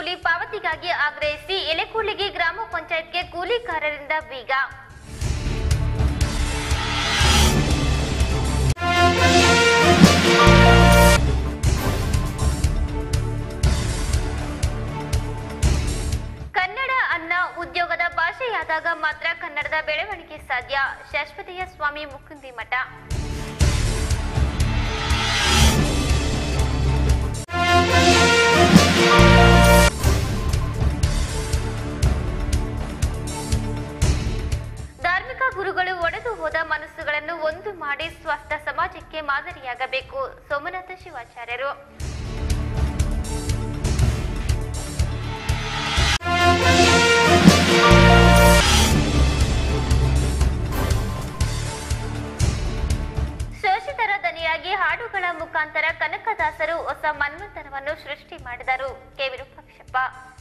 ಕೂಲಿ ಪಾವತಿಗಾಗಿ ಆಗ್ರಹಿಸಿ ಎಲೆಕೂಲಿಗೆ ಗ್ರಾಮ ಪಂಚಾಯತ್ಗೆ ಕೂಲಿಕಾರರಿಂದ ಬೀಗ ಕನ್ನಡ ಅನ್ನ ಉದ್ಯೋಗದ ಭಾಷೆಯಾದಾಗ ಮಾತ್ರ ಕನ್ನಡದ ಬೆಳವಣಿಗೆ ಸಾಧ್ಯ ಶಾಶ್ವತೀಯ ಸ್ವಾಮಿ ಮುಕುಂದಿ ಮಠ ಧಾರ್ಮಿಕ ಗುರುಗಳು ಒಡೆದು ಹೋದ ಮನಸ್ಸುಗಳನ್ನು ಒಂದು ಮಾಡಿ ಸ್ವಸ್ಥ ಸಮಾಜಕ್ಕೆ ಮಾದರಿಯಾಗಬೇಕು ಸೋಮನಾಥ ಶಿವಾಚಾರ್ಯರು ಶೋಷಿತರ ದನಿಯಾಗಿ ಹಾಡುಗಳ ಮುಖಾಂತರ ಕನಕದಾಸರು ಹೊಸ ಮನ್ವಂತರವನ್ನು ಸೃಷ್ಟಿ ಮಾಡಿದರು ಕೆ ವಿರೂಪಾಕ್ಷಪ್ಪ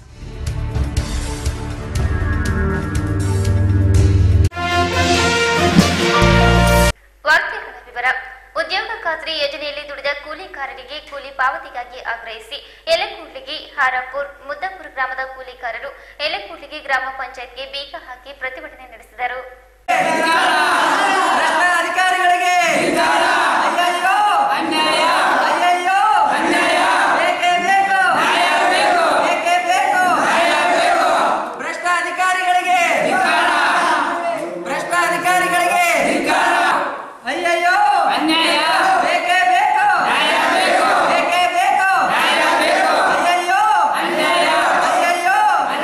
ವಾರ್ತೆಗಳ ವಿವರ ಉದ್ಯೋಗ ಖಾತ್ರಿ ಯೋಜನೆಯಲ್ಲಿ ದುಡಿದ ಕೂಲಿಕಾರರಿಗೆ ಕೂಲಿ ಪಾವತಿಗಾಗಿ ಆಗ್ರಹಿಸಿ ಎಲೆಕೂಡ್ಲಿಗಿ ಹಾರಾಪುರ್ ಮುದ್ದಪುರ ಗ್ರಾಮದ ಕೂಲಿಕಾರರು ಎಲೆಕೂಡ್ಲಿಗಿ ಗ್ರಾಮ ಪಂಚಾಯತ್ಗೆ ಬೀಗ ಹಾಕಿ ಪ್ರತಿಭಟನೆ ನಡೆಸಿದರು ಭ್ರಷ್ಟ ಅಧಿಕಾರಿಗಳಿಗೆ ಅಯ್ಯಯ್ಯೋ ಅಯ್ಯಯ್ಯೋ ಬೇಕೇ ಬೇಕು ಬೇಕೇ ಬೇಕು ಭ್ರಷ್ಟ ಅಧಿಕಾರಿಗಳಿಗೆ ಭ್ರಷ್ಟ ಅಧಿಕಾರಿಗಳಿಗೆ ಅಯ್ಯಯ್ಯೋ ಬೇಕೇ ಬೇಕು ಬೇಕೇ ಬೇಕು ಅಯ್ಯಯ್ಯೋ ಅಯ್ಯಯ್ಯೋ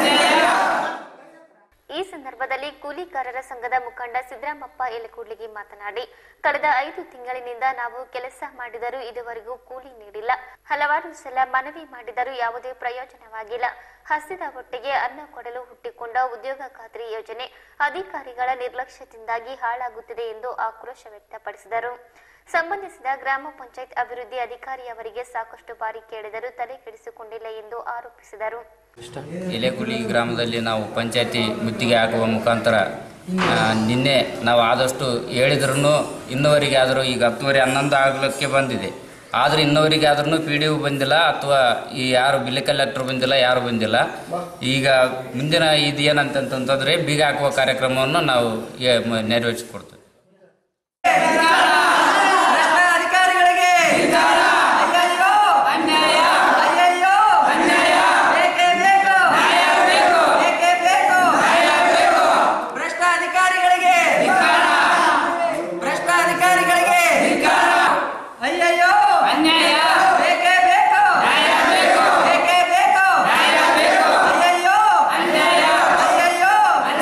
ಈ ಸಂದರ್ಭದಲ್ಲಿ ಕೂಲಿಕಾರರ ಸಂಘದ ಮುಖಂಡ ಸಿದ್ದರಾಮಪ್ಪ ಎಲೆಕೂಡ್ಲಿಗಿ ಮಾತನಾಡಿ ಕಳೆದ ಐದು ತಿಂಗಳಿನಿಂದ ನಾವು ಕೆಲಸ ಮಾಡಿದರೂ ಇದುವರೆಗೂ ಕೂಲಿ ನೀಡಿಲ್ಲ ಹಲವಾರು ಸಲ ಮನವಿ ಮಾಡಿದರೂ ಯಾವುದೇ ಪ್ರಯೋಜನವಾಗಿಲ್ಲ ಹಸಿದ ಹೊಟ್ಟೆಗೆ ಅನ್ನ ಕೊಡಲು ಹುಟ್ಟಿಕೊಂಡ ಉದ್ಯೋಗ ಖಾತ್ರಿ ಯೋಜನೆ ಅಧಿಕಾರಿಗಳ ನಿರ್ಲಕ್ಷ್ಯದಿಂದಾಗಿ ಹಾಳಾಗುತ್ತಿದೆ ಎಂದು ಆಕ್ರೋಶ ವ್ಯಕ್ತಪಡಿಸಿದರು ಸಂಬಂಧಿಸಿದ ಗ್ರಾಮ ಪಂಚಾಯತ್ ಅಭಿವೃದ್ಧಿ ಅಧಿಕಾರಿಯವರಿಗೆ ಸಾಕಷ್ಟು ಬಾರಿ ಕೇಳಿದರೂ ತಲೆ ಕೆಡಿಸಿಕೊಂಡಿಲ್ಲ ಎಂದು ಆರೋಪಿಸಿದರು ಎಲೆಕುಲಿ ಗ್ರಾಮದಲ್ಲಿ ನಾವು ಪಂಚಾಯತಿ ಮುತ್ತಿಗೆ ಹಾಕುವ ಮುಖಾಂತರ ಆ, ನಿನ್ನೆ ನಾವು ಆದಷ್ಟು ಹೇಳಿದ್ರೂ ಇನ್ನುವರೆಗೆ ಆದರೂ ಈಗ ಹತ್ತುವರೆ ಹನ್ನೊಂದು ಆಗಲಿಕ್ಕೆ ಬಂದಿದೆ ಆದರೆ ಇನ್ನುವರೆಗೆ ಆದ್ರೂ ಪಿ ಡಿ ಒ ಬಂದಿಲ್ಲ ಅಥವಾ ಈ ಯಾರು ಬಿಲ್ ಕಲೆಕ್ಟರ್ ಬಂದಿಲ್ಲ ಯಾರು ಬಂದಿಲ್ಲ ಈಗ ಮುಂದಿನ ಇದು ಏನಂತಂತಂದ್ರೆ ಬೀಗ ಹಾಕುವ ಕಾರ್ಯಕ್ರಮವನ್ನು ನಾವು ಏ- ಮ- ನೆರವೇರಿಸಿಕೊಡ್ತೀವಿ ಭ್ರಷ್ಟ ಅಧಿಕಾರಿಗಳಿಗೆ ಅಯ್ಯಯ್ಯೋ ಅಯ್ಯಯ್ಯೋ ಬೇಕೇ ಬೇಕು ಬೇಕೇ ಬೇಕು ಭ್ರಷ್ಟ ಅಧಿಕಾರಿಗಳಿಗೆ ಭ್ರಷ್ಟ ಅಧಿಕಾರಿಗಳಿಗೆ ಅಯ್ಯಯ್ಯೋ ಬೇಕೇ ಬೇಕು ಬೇಕೇ ಬೇಕು ಅಯ್ಯಯ್ಯೋ ಅಯ್ಯಯ್ಯೋ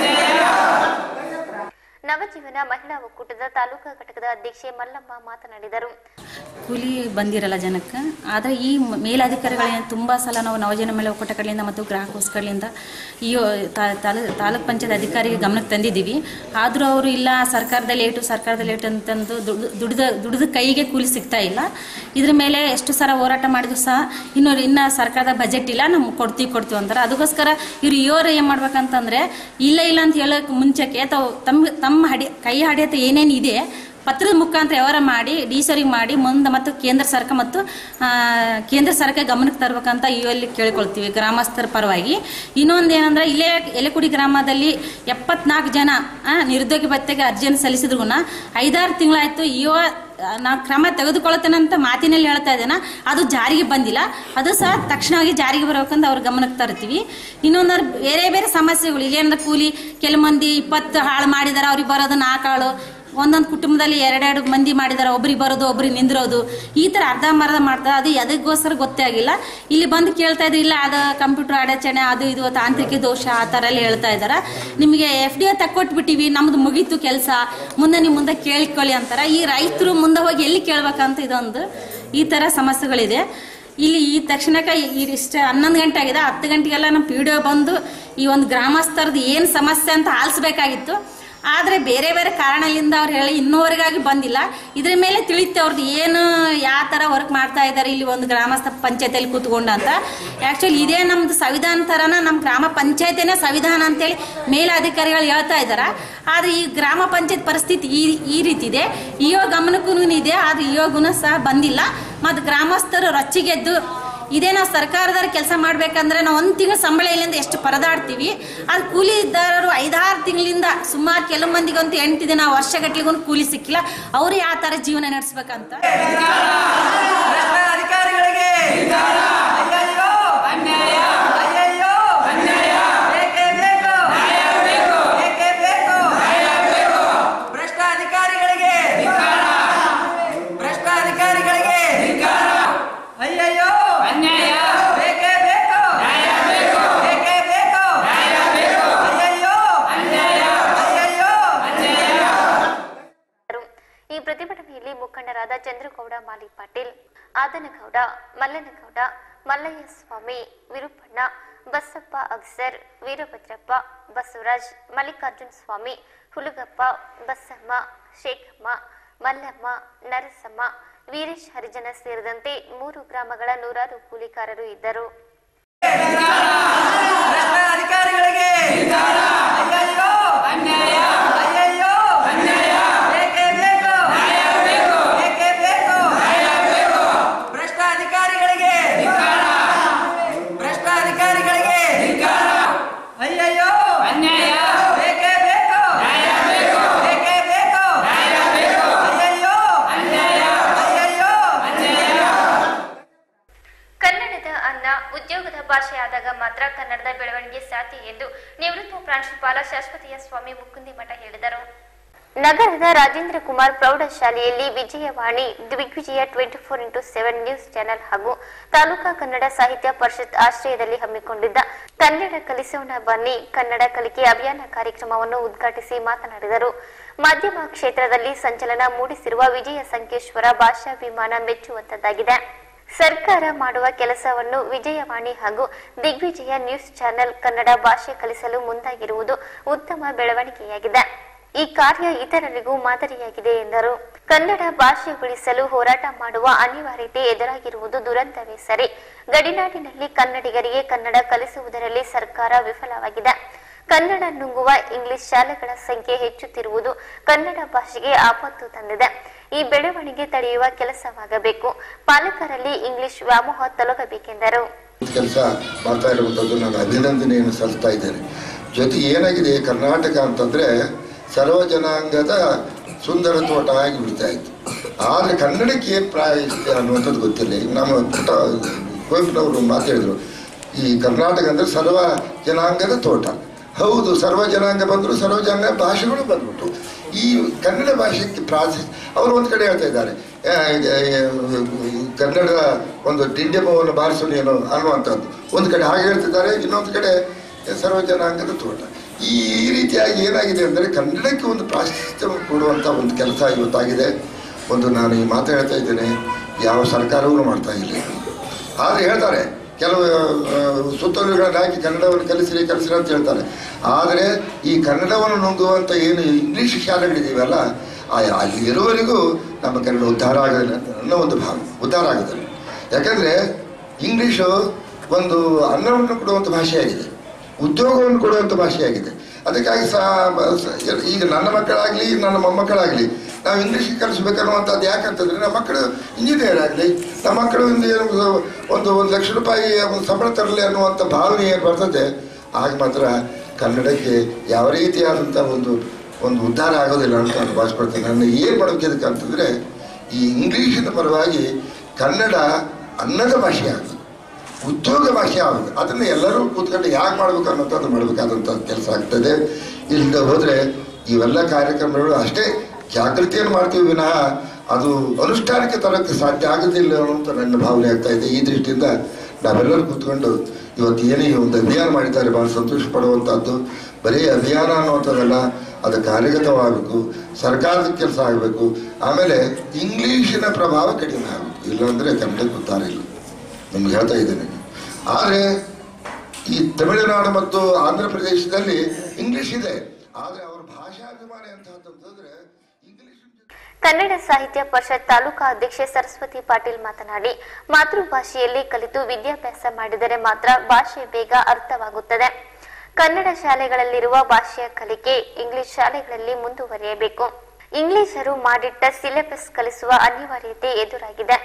ನವಜೀವನ ಮಹಿಳಾ ಒಕ್ಕೂಟದ ತಾಲೂಕಾ ಘಟಕದ ಅಧ್ಯಕ್ಷೆ ಮಲ್ಲಮ್ಮ ಮಾತನಾಡಿದರು ಕೂಲಿ ಬಂದಿರಲ್ಲ ಜನಕ್ಕೆ ಆದರೆ ಈ ಮ- ಮೇಲಧಿಕಾರಿಗಳೇನು ತುಂಬ ಸಲ ನಾವು ನವಜನ ಮೇಳ ಒಕ್ಕೂಟ ಕಡೆಯಿಂದ ಮತ್ತು ಗ್ರಾಹಕೋಸ್ ಕಡೆಯಿಂದ ಈ ತಾ- ತಾಲೂ- ತಾಲೂಕ್ ಪಂಚಾಯತ್ ಅಧಿಕಾರಿಗೆ ಗಮನಕ್ಕೆ ತಂದಿದ್ದೀವಿ ಆದರೂ ಅವರು ಇಲ್ಲ ಸರ್ಕಾರದ ಲೇಟು ಸರ್ಕಾರದ ಲೇಟು ಅಂತಂದು ದುಡ್ದು ದುಡ್ದ ದುಡ್ದ ಕೈಗೆ ಕೂಲಿ ಸಿಗ್ತಾ ಇಲ್ಲ ಇದ್ರ ಮೇಲೆ ಎಷ್ಟು ಸಲ ಹೋರಾಟ ಮಾಡಿದ್ರು ಸಹ ಇನ್ನು ಇನ್ನು ಸರ್ಕಾರದ ಬಜೆಟ್ ಇಲ್ಲ ನಮ್ಗೆ ಕೊಡ್ತೀವಿ ಕೊಡ್ತೀವಿ ಅಂತಾರೆ ಅದಕ್ಕೋಸ್ಕರ ಇವ್ರು ಇವ್ರು ಏನು ಮಾಡ್ಬೇಕಂತಂದ್ರೆ ಇಲ್ಲ ಇಲ್ಲ ಅಂತ ಹೇಳೋಕೆ ಮುಂಚೆಗೆ ತಾವು ತಮ್ಮ ತಮ್ಮ ಹಡಿ ಕೈ ಹಡಿಯತ್ತ ಏನೇನು ಇದೆ ಪತ್ರದ ಮುಖಾಂತರ ವ್ಯವಹಾರ ಮಾಡಿ ಡಿಸರಿಗೆ ಮಾಡಿ ಮುಂದೆ ಮತ್ತು ಕೇಂದ್ರ ಸರ್ಕಾರ ಮತ್ತು ಆ, ಕೇಂದ್ರ ಸರ್ಕಾರ ಗಮನಕ್ಕೆ ತರಬೇಕಂತ ಇವಲ್ಲಿ ಕೇಳ್ಕೊಳ್ತೀವಿ ಗ್ರಾಮಸ್ಥರ ಪರವಾಗಿ ಇನ್ನೊಂದು ಏನಂದ್ರೆ ಇಲ್ಲೇ ಎಲೆಕುಡಿ ಗ್ರಾಮದಲ್ಲಿ ಎಪ್ಪತ್ನಾಲ್ಕು ಜನ ಆ, ನಿರುದ್ಯೋಗಿ ಭತ್ಯೆಗೆ ಅರ್ಜಿಯನ್ನು ಸಲ್ಲಿಸಿದ್ರು ಐದಾರು ತಿಂಗಳಾಯ್ತು ಇವ ನಾವು ಕ್ರಮ ತೆಗೆದುಕೊಳ್ಳುತ್ತೇನೆ ಅಂತ ಮಾತಿನಲ್ಲಿ ಹೇಳ್ತಾ ಇದ್ದೇನೆ ಅದು ಜಾರಿಗೆ ಬಂದಿಲ್ಲ ಅದು ಸಹ ತಕ್ಷಣವಾಗಿ ಜಾರಿಗೆ ಬರಬೇಕಂತ ಅವ್ರ ಗಮನಕ್ಕೆ ತರ್ತೀವಿ ಇನ್ನೊಂದು ಬೇರೆ ಬೇರೆ ಸಮಸ್ಯೆಗಳು ಇಲ್ಲೇನಂದ್ರೆ ಕೂಲಿ ಕೆಲವು ಮಂದಿ ಇಪ್ಪತ್ತು ಹಾಳು ಮಾಡಿದಾರೆ ಅವ್ರಿಗೆ ಬರೋದು ನಾಲ್ಕು ಆಳು ಒಂದೊಂದು ಕುಟುಂಬದಲ್ಲಿ ಎರಡೆರಡು ಮಂದಿ ಮಾಡಿದಾರೆ ಒಬ್ರಿಗೆ ಬರೋದು ಒಬ್ರಿಗೆ ನಿಂದಿರೋದು ಈ ಥರ ಅರ್ಧಂಬರ್ಧ ಮಾಡ್ತಾರೆ ಅದು ಎದಕ್ಕೋಸ್ಕರ ಗೊತ್ತೇ ಆಗಿಲ್ಲ ಇಲ್ಲಿ ಬಂದು ಕೇಳ್ತಾ ಇದ್ರು ಇಲ್ಲ ಅದು ಕಂಪ್ಯೂಟರ್ ಅಡಚಣೆ ಅದು ಇದು ತಾಂತ್ರಿಕ ದೋಷ ಆ ಥರ ಎಲ್ಲ ಹೇಳ್ತಾ ಇದ್ದಾರೆ ನಿಮಗೆ ಎಫ್ ಡಿ ಒ ತಕ್ಕೊಟ್ಬಿಟ್ಟಿವಿ ನಮ್ದು ಮುಗೀತು ಕೆಲಸ ಮುಂದೆ ನೀವು ಮುಂದೆ ಕೇಳ್ಕೊಳ್ಳಿ ಅಂತಾರೆ ಈ ರೈತರು ಮುಂದೆ ಹೋಗಿ ಎಲ್ಲಿ ಕೇಳ್ಬೇಕಂತ ಇದೊಂದು ಈ ಥರ ಸಮಸ್ಯೆಗಳಿದೆ ಇಲ್ಲಿ ಈ ತಕ್ಷಣಕ್ಕೆ ಇಷ್ಟ ಹನ್ನೊಂದು ಗಂಟೆ ಆಗಿದೆ ಹತ್ತು ಗಂಟೆಗೆಲ್ಲ ನಮ್ಮ ಪಿ ಡಿ ಒ ಬಂದು ಈ ಒಂದು ಗ್ರಾಮಸ್ಥರದ್ದು ಏನು ಸಮಸ್ಯೆ ಅಂತ ಆಲಿಸ್ಬೇಕಾಗಿತ್ತು ಆದರೆ ಬೇರೆ ಬೇರೆ ಕಾರಣದಿಂದ ಅವ್ರು ಹೇಳಿ ಇನ್ನೂವರೆಗಾಗಿ ಬಂದಿಲ್ಲ ಇದ್ರ ಮೇಲೆ ತಿಳಿಯುತ್ತೆ ಅವ್ರದ್ದು ಏನು ಯಾವ ಥರ ವರ್ಕ್ ಮಾಡ್ತಾ ಇದ್ದಾರೆ ಇಲ್ಲಿ ಒಂದು ಗ್ರಾಮಸ್ಥ ಪಂಚಾಯತಿಯಲ್ಲಿ ಕೂತ್ಕೊಂಡು ಅಂತ ಆ್ಯಕ್ಚುಲಿ ಇದೇ ನಮ್ಮದು ಸಂವಿಧಾನ ಥರನ ನಮ್ಮ ಗ್ರಾಮ ಪಂಚಾಯತಿನೇ ಸಂವಿಧಾನ ಅಂತೇಳಿ ಮೇಲಾಧಿಕಾರಿಗಳು ಹೇಳ್ತಾ ಇದ್ದಾರೆ ಆದರೆ ಈ ಗ್ರಾಮ ಪಂಚಾಯತ್ ಪರಿಸ್ಥಿತಿ ಈ ಈ ರೀತಿ ಇದೆ ಇಯೋ ಗಮನಕ್ಕೂ ಇದೆ ಆದರೆ ಇಯೋಗುನು ಸಹ ಬಂದಿಲ್ಲ ಮತ್ತು ಗ್ರಾಮಸ್ಥರು ರೊಚ್ಚಿಗೆದ್ದು ಇದೇ ನಾವು ಸರ್ಕಾರದವ್ರು ಕೆಲಸ ಮಾಡ್ಬೇಕಂದ್ರೆ ನಾವು ಒಂದು ತಿಂಗಳು ಸಂಬಳ ಇಲ್ಲಿಂದ ಎಷ್ಟು ಪರದಾಡ್ತೀವಿ ಅದು ಕೂಲಿದಾರರು ಐದಾರು ತಿಂಗಳಿಂದ ಸುಮಾರು ಕೆಲವು ಮಂದಿಗಂತೂ ಎಂಟು ದಿನ ವರ್ಷಗಟ್ಲಿಗೂ ಕೂಲಿ ಸಿಕ್ಕಿಲ್ಲ ಅವರು ಯಾವ ಥರ ಜೀವನ ನಡೆಸ್ಬೇಕಂತ ಭ್ರಷ್ಟ ಅಧಿಕಾರಿಗಳಿಗೆ ಅಯ್ಯಯ್ಯೋ ಅಯ್ಯಯ್ಯೋ ಬೇಕೇ ಬೇಕು ಬೇಕೇ ಬೇಕು ಭ್ರಷ್ಟ ಅಧಿಕಾರಿಗಳಿಗೆ ಭ್ರಷ್ಟ ಅಧಿಕಾರಿಗಳಿಗೆ ಅಯ್ಯಯ್ಯೋ ಬೇಕೇ ಬೇಕು ಬೇಕೇ ಬೇಕು ಅಯ್ಯಯ್ಯೋ ಅಯ್ಯಯ್ಯೋ ಈ ಪ್ರತಿಭಟನೆಯಲ್ಲಿ ಮುಖಂಡರಾದ ಚಂದ್ರಗೌಡ ಮಾಲಿ ಪಾಟೀಲ್ ಆದನಗೌಡ ಮಲ್ಲನಗೌಡ ಮಲ್ಲಯ್ಯ ಸ್ವಾಮಿ ವಿರುಪಣ್ಣ ಬಸಪ್ಪ ಅಗ್ಸರ್ ವೀರಭದ್ರಪ್ಪ ಬಸವರಾಜ್ ಮಲ್ಲಿಕಾರ್ಜುನ್ ಸ್ವಾಮಿ ಹುಲಗಪ್ಪ ಬಸಮ್ಮ ಶೇಖಮ್ಮ ಮಲ್ಲಮ್ಮ ನರಸಮ್ಮ ವೀರೇಶ್ ಹರಿಜನ ಸೇರಿದಂತೆ ಮೂರು ಗ್ರಾಮಗಳ ನೂರಾರು ಕೂಲಿಕಾರರು ಇದ್ದರು ಭ್ರಷ್ಟ ಅಧಿಕಾರಿಗಳಿಗೆ ಅಯ್ಯಯ್ಯೋ ಅಯ್ಯಯ್ಯೋ ಬೇಕೇ ಬೇಕು ಬೇಕೇ ಬೇಕು ಭ್ರಷ್ಟ ಅಧಿಕಾರಿಗಳಿಗೆ ಭ್ರಷ್ಟ ಅಧಿಕಾರಿಗಳಿಗೆ ಅಯ್ಯಯ್ಯೋ ಬೇಕೇ ಬೇಕು ಬೇಕೇ ಬೇಕು ಅಯ್ಯಯ್ಯೋ ಅಯ್ಯಯ್ಯೋ ಕನ್ನಡದ ಅನ್ನ ಉದ್ಯೋಗದ ಭಾಷೆಯಾದಾಗ ಮಾತ್ರ ಕನ್ನಡದ ಬೆಳವಣಿಗೆ ಸಾಧ್ಯ ಎಂದು ನಿವೃತ್ತ ಪ್ರಾಂಶುಪಾಲ ಶಾಶ್ವತಿಯ ಸ್ವಾಮಿ ಮುಕುಂದಿಮಠ ಹೇಳಿದರು ನಗರದ ರಾಜೇಂದ್ರ ಕುಮಾರ್ ಪ್ರೌಢಶಾಲೆಯಲ್ಲಿ Vijayavani Digvijaya twenty four into seven news channel ಹಾಗೂ ತಾಲೂಕಾ ಕನ್ನಡ ಸಾಹಿತ್ಯ ಪರಿಷತ್ ಆಶ್ರಯದಲ್ಲಿ ಹಮ್ಮಿಕೊಂಡಿದ್ದ ಕನ್ನಡ ಕಲಿಸೋಣ ಬನ್ನಿ ಕನ್ನಡ ಕಲಿಕೆ ಅಭಿಯಾನ ಕಾರ್ಯಕ್ರಮವನ್ನು ಉದ್ಘಾಟಿಸಿ ಮಾತನಾಡಿದರು ಮಾಧ್ಯಮ ಕ್ಷೇತ್ರದಲ್ಲಿ ಸಂಚಲನ ಮೂಡಿಸಿರುವ ವಿಜಯ ಸಂಕೇಶ್ವರ ಭಾಷಾ ವಿಮಾನ ಮೆಚ್ಚುವಂತದ್ದಾಗಿದೆ ಸರ್ಕಾರ ಮಾಡುವ ಕೆಲಸವನ್ನು ವಿಜಯವಾಣಿ ಹಾಗೂ ದಿಗ್ವಿಜಯ ನ್ಯೂಸ್ ಚಾನೆಲ್ ಕನ್ನಡ ಭಾಷೆ ಕಲಿಸಲು ಮುಂದಾಗಿರುವುದು ಉತ್ತಮ ಬೆಳವಣಿಗೆಯಾಗಿದೆ ಈ ಕಾರ್ಯ ಇತರರಿಗೂ ಮಾದರಿಯಾಗಿದೆ ಎಂದರು ಕನ್ನಡ ಭಾಷೆ ಉಳಿಸಲು ಹೋರಾಟ ಮಾಡುವ ಅನಿವಾರ್ಯತೆ ಎದುರಾಗಿರುವುದು ದುರಂತವೇ ಸರಿ ಗಡಿನಾಡಿನಲ್ಲಿ ಕನ್ನಡಿಗರಿಗೆ ಕನ್ನಡ ಕಲಿಸುವುದರಲ್ಲಿ ಸರ್ಕಾರ ವಿಫಲವಾಗಿದೆ ಕನ್ನಡ ನುಂಗುವ ಇಂಗ್ಲಿಷ್ ಶಾಲೆಗಳ ಸಂಖ್ಯೆ ಹೆಚ್ಚುತ್ತಿರುವುದು ಕನ್ನಡ ಭಾಷೆಗೆ ಆಪತ್ತು ತಂದಿದೆ ಈ ಬೆಳವಣಿಗೆ ತಡೆಯುವ ಕೆಲಸವಾಗಬೇಕು ಪಾಲಕರಲ್ಲಿ ಇಂಗ್ಲಿಷ್ ವ್ಯಾಮೋಹ ತೊಲಗಬೇಕೆಂದರು ಕೆಲಸ ಮಾಡ್ತಾ ಇರುವಂಥದ್ದು ನಾನು ಅಭಿನಂದನೆಯನ್ನು ಸಲ್ಲಿಸ್ತಾ ಇದ್ದೇನೆ ಜೊತೆಗೆ ಏನಾಗಿದೆ ಕರ್ನಾಟಕ ಅಂತಂದ್ರೆ ಸರ್ವ ಜನಾಂಗದ ಸುಂದರ ತೋಟ ಆಗಿ ಬಿಡ್ತಾ ಇತ್ತು ಆದರೆ ಕನ್ನಡಕ್ಕೆ ಏನು ಪ್ರಾಯಶ್ಚಿತ್ಯ ಅನ್ನುವಂಥದ್ದು ಗೊತ್ತಿಲ್ಲ ಈಗ ನಮ್ಮ ಪುಟ ಕುವೆಂಪುನವರು ಮಾತಾಡಿದ್ರು ಈ ಕರ್ನಾಟಕ ಅಂದರೆ ಸರ್ವ ಜನಾಂಗದ ತೋಟ ಹೌದು ಸರ್ವ ಜನಾಂಗ ಬಂದರು ಸರ್ವ ಜನಾಂಗ ಭಾಷೆಗಳು ಬಂದ್ಬಿಟ್ಟು ಈ ಕನ್ನಡ ಭಾಷೆಗೆ ಪ್ರಾಸಿ ಅವರು ಒಂದು ಕಡೆ ಹೇಳ್ತಾ ಇದ್ದಾರೆ ಆ, ಆ, ಕನ್ನಡದ ಒಂದು ಡಿಂಡ್ಯಮವನ್ನು ಬಾರಿಸಲು ಏನು ಅನ್ನುವಂಥದ್ದು ಒಂದು ಕಡೆ ಹಾಗೆ ಹೇಳ್ತಿದ್ದಾರೆ ಇನ್ನೊಂದು ಕಡೆ ಸರ್ವ ಜನಾಂಗದ ತೋಟ ಈ ಈ ರೀತಿಯಾಗಿ ಏನಾಗಿದೆ ಅಂದರೆ ಕನ್ನಡಕ್ಕೆ ಒಂದು ಪ್ರಾಶಸ್ತ್ಯ ಕೊಡುವಂಥ ಒಂದು ಕೆಲಸ ಇವತ್ತಾಗಿದೆ ಒಂದು ನಾನು ಈ ಮಾತು ಹೇಳ್ತಾ ಇದ್ದೇನೆ ಯಾವ ಸರ್ಕಾರವೂ ಮಾಡ್ತಾ ಇಲ್ಲ ಆದರೆ ಹೇಳ್ತಾರೆ ಕೆಲವು ಆ, ಸುತ್ತೋಲೆಗಳನ್ನ ಹಾಕಿ ಕನ್ನಡವನ್ನು ಕಲಿಸಿರಿ ಕಲಿಸಿರಿ ಅಂತ ಹೇಳ್ತಾರೆ ಆದರೆ ಈ ಕನ್ನಡವನ್ನು ನುಂಗುವಂಥ ಏನು ಇಂಗ್ಲೀಷ್ ಶಾಲೆಗಳಿದೆಯಲ್ಲ ಆ ಅಲ್ಲಿ ಇರುವವರೆಗೂ ನಮ್ಮ ಕನ್ನಡ ಉದ್ಧಾರ ಆಗೋದಿಲ್ಲ ಅನ್ನೋ ಒಂದು ಭಾವ ಉದ್ಧಾರ ಆಗೋದಿಲ್ಲ ಯಾಕಂದರೆ ಇಂಗ್ಲೀಷು ಒಂದು ಅನ್ನವನ್ನು ಕೊಡುವಂಥ ಭಾಷೆಯಾಗಿದೆ ಉದ್ಯೋಗವನ್ನು ಕೊಡುವಂಥ ಭಾಷೆಯಾಗಿದೆ ಅದಕ್ಕಾಗಿ ಸಹ ಸ- ಈಗ ನನ್ನ ಮಕ್ಕಳಾಗಲಿ ನನ್ನ ಮೊಮ್ಮಕ್ಕಳಾಗಲಿ ನಾವು ಇಂಗ್ಲೀಷ್ ಕಲಿಸ್ಬೇಕನ್ನುವಂಥದ್ದು ಯಾಕಂತಂದರೆ ನಮ್ಮ ಮಕ್ಕಳು ಇಂಜಿನಿಯರ್ ಆಗಲಿ ನಮ್ಮ ಮಕ್ಕಳು ಒಂದು ಏನು ಒಂದು ಒಂದು ಲಕ್ಷ ರೂಪಾಯಿ ಒಂದು ಸಂಬಳ ತರಲಿ ಅನ್ನುವಂಥ ಭಾವನೆ ಏನು ಬರ್ತದೆ ಆಗ ಮಾತ್ರ ಕನ್ನಡಕ್ಕೆ ಯಾವ ರೀತಿಯಾದಂಥ ಒಂದು ಒಂದು ಉದ್ಧಾರ ಆಗೋದಿಲ್ಲ ಅಂತ ನಾನು ಭಾವಿಸ್ಕೊಳ್ತೇನೆ ನನ್ನ ಏನು ಮಾಡಬೇಕು ಇದಕ್ಕೆ ಅಂತಂದರೆ ಈ ಇಂಗ್ಲೀಷಿನ ಪರವಾಗಿ ಕನ್ನಡ ಅನ್ನದ ಭಾಷೆ ಆಗೋದು ಉದ್ಯೋಗ ಭಾಷೆ ಆಗುತ್ತೆ ಅದನ್ನು ಎಲ್ಲರೂ ಕೂತ್ಕೊಂಡು ಯಾಕೆ ಮಾಡ್ಬೇಕು ಅನ್ನೋಂಥದ್ದು ಮಾಡಬೇಕಾದಂಥ ಕೆಲಸ ಆಗ್ತದೆ ಇಲ್ಲಿಂದ ಹೋದರೆ ಇವೆಲ್ಲ ಕಾರ್ಯಕ್ರಮಗಳು ಅಷ್ಟೇ ಜಾಗೃತಿಯನ್ನು ಮಾಡ್ತೀವಿ ವಿನಃ ಅದು ಅನುಷ್ಠಾನಕ್ಕೆ ತರಕ್ಕೆ ಸಾಧ್ಯ ಆಗೋದಿಲ್ಲ ಅನ್ನೋಂಥ ನನ್ನ ಭಾವನೆ ಆಗ್ತಾ ಇದೆ ಈ ದೃಷ್ಟಿಯಿಂದ ನಾವೆಲ್ಲರೂ ಕೂತ್ಕೊಂಡು ಇವತ್ತು ಏನೇ ಈ ಒಂದು ಅಭಿಯಾನ ಮಾಡಿದ್ದಾರೆ ಭಾಳ ಸಂತೋಷ ಪಡುವಂಥದ್ದು ಬರೀ ಅಭಿಯಾನ ಅನ್ನುವಂಥದ್ದಲ್ಲ ಅದು ಕಾರ್ಯಗತವಾಗಬೇಕು ಸರ್ಕಾರದ ಕೆಲಸ ಆಗಬೇಕು ಆಮೇಲೆ ಇಂಗ್ಲೀಷಿನ ಪ್ರಭಾವ ಕಡಿಮೆ ಆಗಬೇಕು ಇಲ್ಲಾಂದರೆ ಕನ್ನಡಕ್ಕೆ ಉದ್ಧಾರ ಇಲ್ಲ ನಿಮ್ಗೆ ಹೇಳ್ತಾ ಇದ್ದೇನೆ ಆದರೆ ಈ ತಮಿಳುನಾಡು ಮತ್ತು ಆಂಧ್ರ ಪ್ರದೇಶದಲ್ಲಿ ಇಂಗ್ಲಿಷ್ ಇದೆ ಆದರೆ ಅವರ ಭಾಷಾಭಿಮಾನ ಎಂತಂತಂದ್ರೆ ಇಂಗ್ಲಿಷ್ ಕನ್ನಡ ಸಾಹಿತ್ಯ ಪರಿಷತ್ ತಾಲೂಕಾ ಅಧ್ಯಕ್ಷೆ ಸರಸ್ವತಿ ಪಾಟೀಲ್ ಮಾತನಾಡಿ ಮಾತೃಭಾಷೆಯಲ್ಲಿ ಕಲಿತು ವಿದ್ಯಾಭ್ಯಾಸ ಮಾಡಿದರೆ ಮಾತ್ರ ಭಾಷೆ ಬೇಗ ಅರ್ಥವಾಗುತ್ತದೆ ಕನ್ನಡ ಶಾಲೆಗಳಲ್ಲಿರುವ ಭಾಷೆಯ ಕಲಿಕೆ ಇಂಗ್ಲಿಷ್ ಶಾಲೆಗಳಲ್ಲಿ ಮುಂದುವರಿಯಬೇಕು ಇಂಗ್ಲಿಷರು ಮಾಡಿಟ್ಟ ಸಿಲೆಬಸ್ ಕಲಿಸುವ ಅನಿವಾರ್ಯತೆ ಎದುರಾಗಿದೆ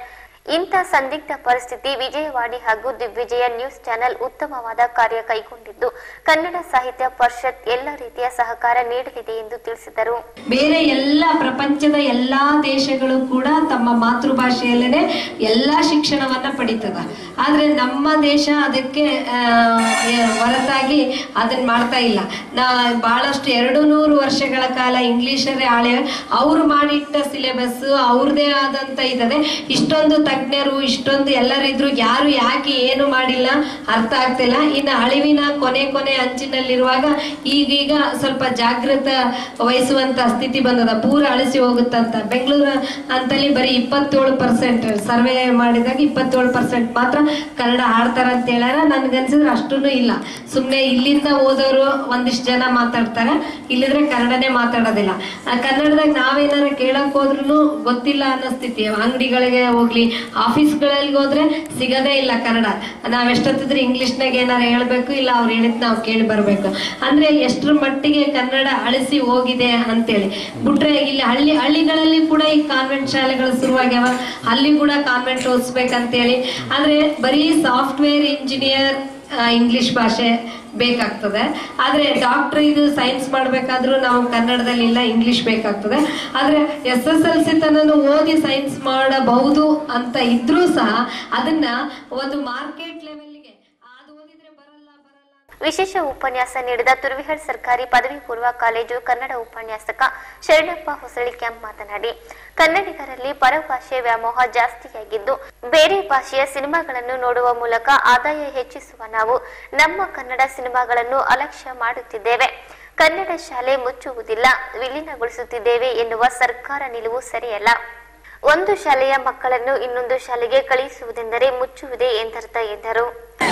ಇಂಥ ಸಂದಿಗ್ಧ ಪರಿಸ್ಥಿತಿ ವಿಜಯವಾಣಿ ಹಾಗೂ ದಿಗ್ವಿಜಯ ನ್ಯೂಸ್ ಚಾನೆಲ್ ಉತ್ತಮವಾದ ಕಾರ್ಯ ಕೈಗೊಂಡಿದ್ದು ಕನ್ನಡ ಸಾಹಿತ್ಯ ಪರಿಷತ್ ಎಲ್ಲ ರೀತಿಯ ಸಹಕಾರ ನೀಡಲಿದೆ ಎಂದು ತಿಳಿಸಿದರು ಬೇರೆ ಎಲ್ಲ ಪ್ರಪಂಚದ ಎಲ್ಲಾ ದೇಶಗಳು ಕೂಡ ತಮ್ಮ ಮಾತೃಭಾಷೆಯಲ್ಲೇನೆ ಎಲ್ಲಾ ಶಿಕ್ಷಣವನ್ನ ಪಡಿತದ ಆದ್ರೆ ನಮ್ಮ ದೇಶ ಅದಕ್ಕೆ ಆ, ಏ- ಹೊರತಾಗಿ ಅದನ್ನ ಮಾಡ್ತಾ ಇಲ್ಲ ನಾ ಬಹಳಷ್ಟು ಎರಡು ನೂರು ವರ್ಷಗಳ ಕಾಲ ಇಂಗ್ಲಿಷರೇ ಆಳೆ ಅವ್ರು ಮಾಡಿಟ್ಟ ಸಿಲೆಬಸ್ ಅವ್ರದೇ ಆದಂತ ಇದದೆ ಇಷ್ಟೊಂದು ತಜ್ಞರು ಇಷ್ಟೊಂದು ಎಲ್ಲರಿದ್ರು ಯಾರು ಯಾಕೆ ಏನು ಮಾಡಿಲ್ಲ ಅರ್ಥ ಆಗ್ತಿಲ್ಲ ಇನ್ನು ಅಳಿವಿನ ಕೊನೆ ಕೊನೆ ಅಂಚಿನಲ್ಲಿರುವಾಗ ಈಗೀಗ ಸ್ವಲ್ಪ ಜಾಗೃತ ವಹಿಸುವಂತ ಸ್ಥಿತಿ ಬಂದದ ಪೂರ ಅಳಿಸಿ ಹೋಗುತ್ತಂತ ಬೆಂಗಳೂರು ಅಂತಲ್ಲಿ ಬರೀ ಇಪ್ಪತ್ತೇಳು ಪರ್ಸೆಂಟ್ ಸರ್ವೆ ಮಾಡಿದಾಗ ಇಪ್ಪತ್ತೇಳು ಪರ್ಸೆಂಟ್ ಮಾತ್ರ ಕನ್ನಡ ಆಡ್ತಾರ ಅಂತ ಹೇಳ್ಯಾರ ನನ್ಗನ್ಸಿದ್ರೆ ಅಷ್ಟೂ ಇಲ್ಲ ಸುಮ್ಮನೆ ಇಲ್ಲಿಂದ ಓದೋರು ಒಂದಿಷ್ಟು ಜನ ಮಾತಾಡ್ತಾರೆ ಇಲ್ಲಿದ್ರೆ ಕನ್ನಡನೇ ಮಾತಾಡೋದಿಲ್ಲ ಆ ಕನ್ನಡದಾಗ ನಾವೇನಾರ ಕೇಳಕ್ ಹೋದ್ರು ಗೊತ್ತಿಲ್ಲ ಅನ್ನೋ ಸ್ಥಿತಿ ಅಂಗಡಿಗಳಿಗೆ ಹೋಗ್ಲಿ ಆಫೀಸ್ಗಳಲ್ಲಿ ಹೋದ್ರೆ ಸಿಗದೇ ಇಲ್ಲ ಕನ್ನಡ ನಾವ್ ಎಷ್ಟೊತ್ತಿದ್ರೆ ಇಂಗ್ಲಿಷ್ನಾಗ ಏನಾರ ಹೇಳ್ಬೇಕು ಇಲ್ಲ ಅವ್ರು ಹೇಳಿದ್ ನಾವು ಕೇಳಿ ಬರ್ಬೇಕು ಅಂದ್ರೆ ಎಷ್ಟ್ರ ಮಟ್ಟಿಗೆ ಕನ್ನಡ ಅಳಿಸಿ ಹೋಗಿದೆ ಅಂತೇಳಿ ಬಿಟ್ರೆ ಇಲ್ಲಿ ಹಳ್ಳಿ ಹಳ್ಳಿಗಳಲ್ಲಿ ಕೂಡ ಈ ಕಾನ್ವೆಂಟ್ ಶಾಲೆಗಳು ಶುರುವಾಗ್ಯಾವ ಅಲ್ಲಿ ಕೂಡ ಕಾನ್ವೆಂಟ್ ಓದಿಸ್ಬೇಕಂತೇಳಿ ಆದ್ರೆ ಬರೀ ಸಾಫ್ಟ್ವೇರ್ ಇಂಜಿನಿಯರ್ ಇಂಗ್ಲಿಷ್ ಭಾಷೆ ಬೇಕಾಗ್ತದೆ ಆದ್ರೆ ಡಾಕ್ಟರ್ ಇದು ಸೈನ್ಸ್ ಮಾಡ್ಬೇಕಾದ್ರೂ ನಾವು ಕನ್ನಡದಲ್ಲಿ ಇಲ್ಲ ಇಂಗ್ಲಿಷ್ ಬೇಕಾಗ್ತದೆ ಆದ್ರೆ ಎಸ್ ಎಸ್ ಎಲ್ ಸಿ ತನಕ ಓದಿ ಸೈನ್ಸ್ ಮಾಡಬಹುದು ಅಂತ ಇದ್ರೂ ಸಹ ಅದನ್ನ ಒಂದು ಮಾರ್ಕೆಟ್ ಲೆವೆಲ್ಗೆ ಅದು ಓದಿದ್ರೆ ಬರಲ್ಲ ಬರಲ್ಲ ವಿಶೇಷ ಉಪನ್ಯಾಸ ನೀಡಿದ ತುರುವಿಹಳ್ ಸರ್ಕಾರಿ ಪದವಿ ಪೂರ್ವ ಕಾಲೇಜು ಕನ್ನಡ ಉಪನ್ಯಾಸಕ ಶರಣಪ್ಪ ಹೊಸಳಿ ಕ್ಯಾಂಪ್ ಮಾತನಾಡಿ ಕನ್ನಡಿಗರಲ್ಲಿ ಪರಭಾಷೆ ವ್ಯಾಮೋಹ ಜಾಸ್ತಿಯಾಗಿದ್ದು ಬೇರೆ ಭಾಷೆಯ ಸಿನಿಮಾಗಳನ್ನು ನೋಡುವ ಮೂಲಕ ಆದಾಯ ಹೆಚ್ಚಿಸುವ ನಾವು ನಮ್ಮ ಕನ್ನಡ ಸಿನಿಮಾಗಳನ್ನು ಅಲಕ್ಷ್ಯ ಮಾಡುತ್ತಿದ್ದೇವೆ ಕನ್ನಡ ಶಾಲೆ ಮುಚ್ಚುವುದಿಲ್ಲ ವಿಲೀನಗೊಳಿಸುತ್ತಿದ್ದೇವೆ ಎನ್ನುವ ಸರ್ಕಾರ ನಿಲುವು ಸರಿಯಲ್ಲ ಒಂದು ಶಾಲೆಯ ಮಕ್ಕಳನ್ನು ಇನ್ನೊಂದು ಶಾಲೆಗೆ ಕಳುಹಿಸುವುದೆಂದರೆ ಮುಚ್ಚುವುದೇ ಎಂದರ್ಥ ಎಂದರು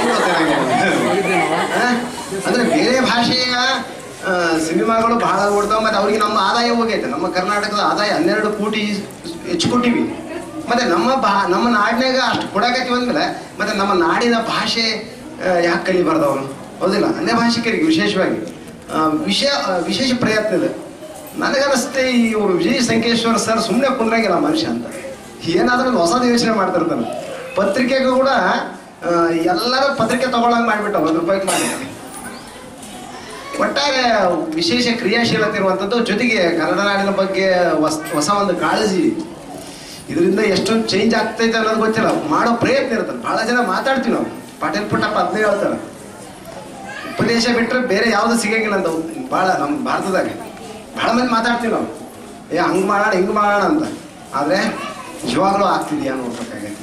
ಆ? ಅಂದ್ರೆ ಬೇರೆ ಭಾಷೆಯ ಆ, ಸಿನಿಮಾಗಳು ಬಹಳ ಓಡ್ತಾವ ಮತ್ತೆ ಅವ್ರಿಗೆ ನಮ್ಮ ಆದಾಯ ಹೋಗೈತೆ ನಮ್ಮ ಕರ್ನಾಟಕದ ಆದಾಯ ಹನ್ನೆರಡು ಕೋಟಿ ಹೆಚ್ಚು ಕೊಟ್ಟಿವಿ ಮತ್ತೆ ನಮ್ಮ ಬಾ ನಮ್ಮ ನಾಡಿನಾಗ ಅಷ್ಟು ಕೊಡಕತ್ತೀವಿ ಅಂದ್ಮೇಲೆ ಮತ್ತೆ ನಮ್ಮ ನಾಡಿನ ಭಾಷೆ ಯಾಕೆ ಕಲಿಬಾರ್ದು ಅವನು ಹೌದಿಲ್ಲ ಅನ್ಯ ಭಾಷಿಕರಿಗೆ ವಿಶೇಷವಾಗಿ ಆ, ವಿಷಯ ಆ, ವಿಶೇಷ ಪ್ರಯತ್ನ ಇದೆ ನನಗನ್ನಿಸುತ್ತೆ ಈ ಇವರು ವಿಜಯ ಸಂಕೇಶ್ವರ ಸರ್ ಸುಮ್ಮನೆ ಕುಂದ್ರಂಗಿಲ್ಲ ಮನುಷ್ಯ ಅಂತ ಏನಾದ್ರೂ ಒಂದು ಹೊಸದು ಯೋಚನೆ ಮಾಡ್ತಿರ್ತಾನೆ ಪತ್ರಿಕೆಗೂ ಕೂಡ ಆ, ಎಲ್ಲರೂ ಪತ್ರಿಕೆ ತಗೊಳಂಗ್ ಮಾಡ್ಬಿಟ್ಟ ಒಂದು ರೂಪಾಯಿ ಮಾಡಿದ್ದಾರೆ ಒಟ್ಟಾರೆ ವಿಶೇಷ ಕ್ರಿಯಾಶೀಲತೆ ಇರುವಂಥದ್ದು ಜೊತೆಗೆ ಕನ್ನಡ ನಾಡಿನ ಬಗ್ಗೆ ಹೊಸ ಹೊಸ ಒಂದು ಕಾಳಜಿ ಇದರಿಂದ ಎಷ್ಟೊಂದು ಚೇಂಜ್ ಆಗ್ತೈತೆ ಅನ್ನೋದು ಗೊತ್ತಿಲ್ಲ ಮಾಡೋ ಪ್ರಯತ್ನ ಇರ್ತದೆ ಬಹಳ ಜನ ಮಾತಾಡ್ತೀವಿ ನಾವು ಪಾಟೀಲ್ ಪುಟ್ಟಪ್ಪ ಅದನ್ನೇ ಹೇಳ್ತಾರೆ ಉಪದೇಶ ಬಿಟ್ಟರೆ ಬೇರೆ ಯಾವುದು ಸಿಗಂಗಿಲ್ಲ ಅಂತ ಭಾಳ ನಮ್ಮ ಭಾರತದಾಗ ಭಾಳ ಮಂದಿ ಮಾತಾಡ್ತೀವಿ ನಾವು ಏ ಹಂಗೆ ಮಾಡೋಣ ಹಿಂಗೆ ಮಾಡೋಣ ಅಂತ ಆದರೆ ನಿಜವಾಗ್ಲೂ ಆಗ್ತಿದೆಯಾ ನೋಡ್ಬೇಕಾಗೈತಿ